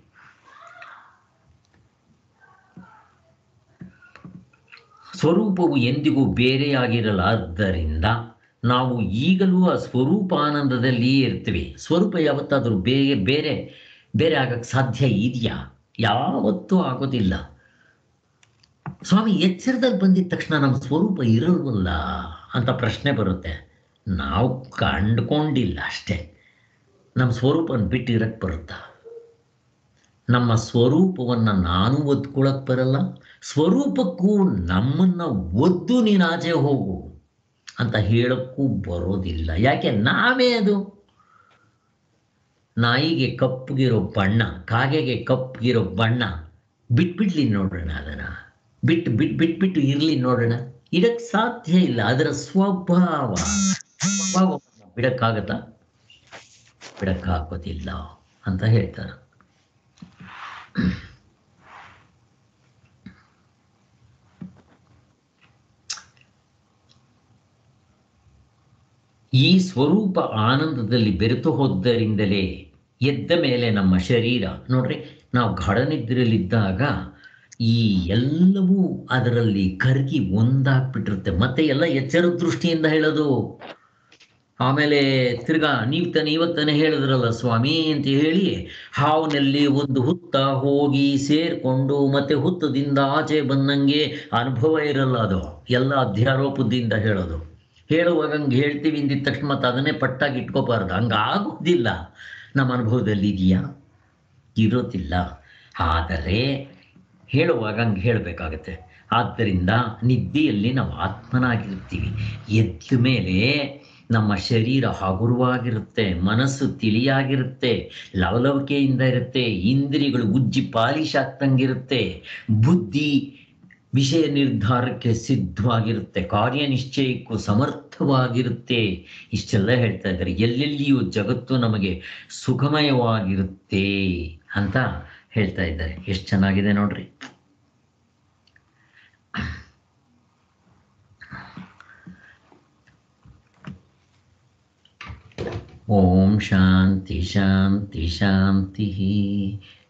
A: ಸ್ವರೂಪವು ಎಂದಿಗೂ ಬೇರೆಯಾಗಿರಲಾದ್ದರಿಂದ ನಾವು ಈಗಲೂ ಆ ಸ್ವರೂಪ ಆನಂದದಲ್ಲಿ ಇರ್ತೀವಿ ಸ್ವರೂಪ ಯಾವತ್ತಾದರೂ ಬೇರೆ ಬೇರೆ ಬೇರೆ ಆಗಕ್ಕೆ ಸಾಧ್ಯ ಇದೆಯಾ ಯಾವತ್ತೂ ಆಗೋದಿಲ್ಲ ಸ್ವಾಮಿ ಎಚ್ಚರದಲ್ಲಿ ಬಂದಿದ ತಕ್ಷಣ ನಮ್ಮ ಸ್ವರೂಪ ಇರಲ್ವಲ್ಲ ಅಂತ ಪ್ರಶ್ನೆ ಬರುತ್ತೆ ನಾವು ಕಂಡ್ಕೊಂಡಿಲ್ಲ ಅಷ್ಟೇ ನಮ್ಮ ಸ್ವರೂಪನ ಬಿಟ್ಟು ಇರಕ್ಕೆ ಬರುತ್ತಾ ನಮ್ಮ ಸ್ವರೂಪವನ್ನು ನಾನು ಒದ್ಕೊಳಕ್ಕೆ ಬರಲ್ಲ ಸ್ವರೂಪಕ್ಕೂ ನಮ್ಮನ್ನು ಒದ್ದು ನೀನು ಆಚೆ ಹೋಗು ಅಂತ ಹೇಳಕ್ಕೂ ಬರೋದಿಲ್ಲ ಯಾಕೆ ನಾವೇ ಅದು ನಾಯಿಗೆ ಕಪ್ಪಗಿರೋ ಬಣ್ಣ ಕಾಗೆಗೆ ಕಪ್ಪಗಿರೋ ಬಣ್ಣ ಬಿಟ್ಬಿಡ್ಲಿ ನೋಡೋಣ ಅದನ್ನು ಬಿಟ್ಟು ಬಿಟ್ಟು ಬಿಟ್ಬಿಟ್ಟು ಇರಲಿ ನೋಡೋಣ ಇಡಕ್ಕೆ ಸಾಧ್ಯ ಇಲ್ಲ ಅದರ ಸ್ವಭಾವ ಸ್ವಭಾವವನ್ನು ಬಿಡಕ್ಕಾಗತ್ತಾ ಬಿಡಕ್ಕಾಗೋದಿಲ್ಲ ಅಂತ ಹೇಳ್ತಾರೆ ಈ ಸ್ವರೂಪ ಆನಂದದಲ್ಲಿ ಬೆರೆತು ಹೋದ್ದರಿಂದಲೇ ಎದ್ದ ಮೇಲೆ ನಮ್ಮ ಶರೀರ ನೋಡ್ರಿ ನಾವು ಗಾಢನಿದ್ರಲ್ಲಿದ್ದಾಗ ಈ ಎಲ್ಲವೂ ಅದರಲ್ಲಿ ಕರಗಿ ಒಂದಾಗ್ಬಿಟ್ಟಿರುತ್ತೆ ಮತ್ತೆ ಎಲ್ಲ ಎಚ್ಚರ ದೃಷ್ಟಿಯಿಂದ ಹೇಳೋದು ಆಮೇಲೆ ತಿರ್ಗಾ ನೀವು ತಾನೆ ಇವತ್ತಾನೆ ಹೇಳಿದ್ರಲ್ಲ ಸ್ವಾಮಿ ಅಂತ ಹೇಳಿ ಹಾವನಲ್ಲಿ ಒಂದು ಹುತ್ತ ಹೋಗಿ ಸೇರ್ಕೊಂಡು ಮತ್ತೆ ಹುತ್ತದಿಂದ ಆಚೆ ಬಂದಂಗೆ ಅನುಭವ ಇರಲ್ಲ ಅದು ಎಲ್ಲ ಅಧ್ಯಾರೋಪದಿಂದ ಹೇಳೋದು ಹೇಳುವಾಗ ಹಂಗೆ ಹೇಳ್ತೀವಿ ಅಂದಿದ ತಕ್ಷಣ ಮತ್ತೆ ಅದನ್ನೇ ಪಟ್ಟಾಗಿ ಇಟ್ಕೋಬಾರ್ದು ಹಂಗೆ ಆಗೋದಿಲ್ಲ ನಮ್ಮ ಅನುಭವದಲ್ಲಿ ಇದೆಯಾ ಇರೋದಿಲ್ಲ ಆದರೆ ಹೇಳುವಾಗ ಹಂಗೆ ಹೇಳಬೇಕಾಗತ್ತೆ ಆದ್ದರಿಂದ ನಿದ್ದೆಯಲ್ಲಿ ನಾವು ಆತ್ಮನಾಗಿರ್ತೀವಿ ಎದ್ದ ಮೇಲೆ ನಮ್ಮ ಶರೀರ ಹಗುರವಾಗಿರುತ್ತೆ ಮನಸ್ಸು ತಿಳಿಯಾಗಿರುತ್ತೆ ಲವಲವಿಕೆಯಿಂದ ಇರುತ್ತೆ ಇಂದ್ರಿಯಗಳು ಉಜ್ಜಿ ಪಾಲಿಶ್ ಆಗ್ತಂಗಿರುತ್ತೆ ಬುದ್ಧಿ ವಿಷಯ ನಿರ್ಧಾರಕ್ಕೆ ಸಿದ್ಧವಾಗಿರುತ್ತೆ ಕಾರ್ಯನಿಶ್ಚಯಕ್ಕೂ ಸಮರ್ಥವಾಗಿರುತ್ತೆ ಇಷ್ಟೆಲ್ಲ ಹೇಳ್ತಾ ಇದ್ದಾರೆ ಎಲ್ಲೆಲ್ಲಿಯೂ ಜಗತ್ತು ನಮಗೆ ಸುಖಮಯವಾಗಿರುತ್ತೆ ಅಂತ ಹೇಳ್ತಾ ಇದ್ದಾರೆ ಎಷ್ಟು ಚೆನ್ನಾಗಿದೆ ನೋಡ್ರಿ ಓಂ ಶಾಂತಿ ಶಾಂತಿ ಶಾಂತಿ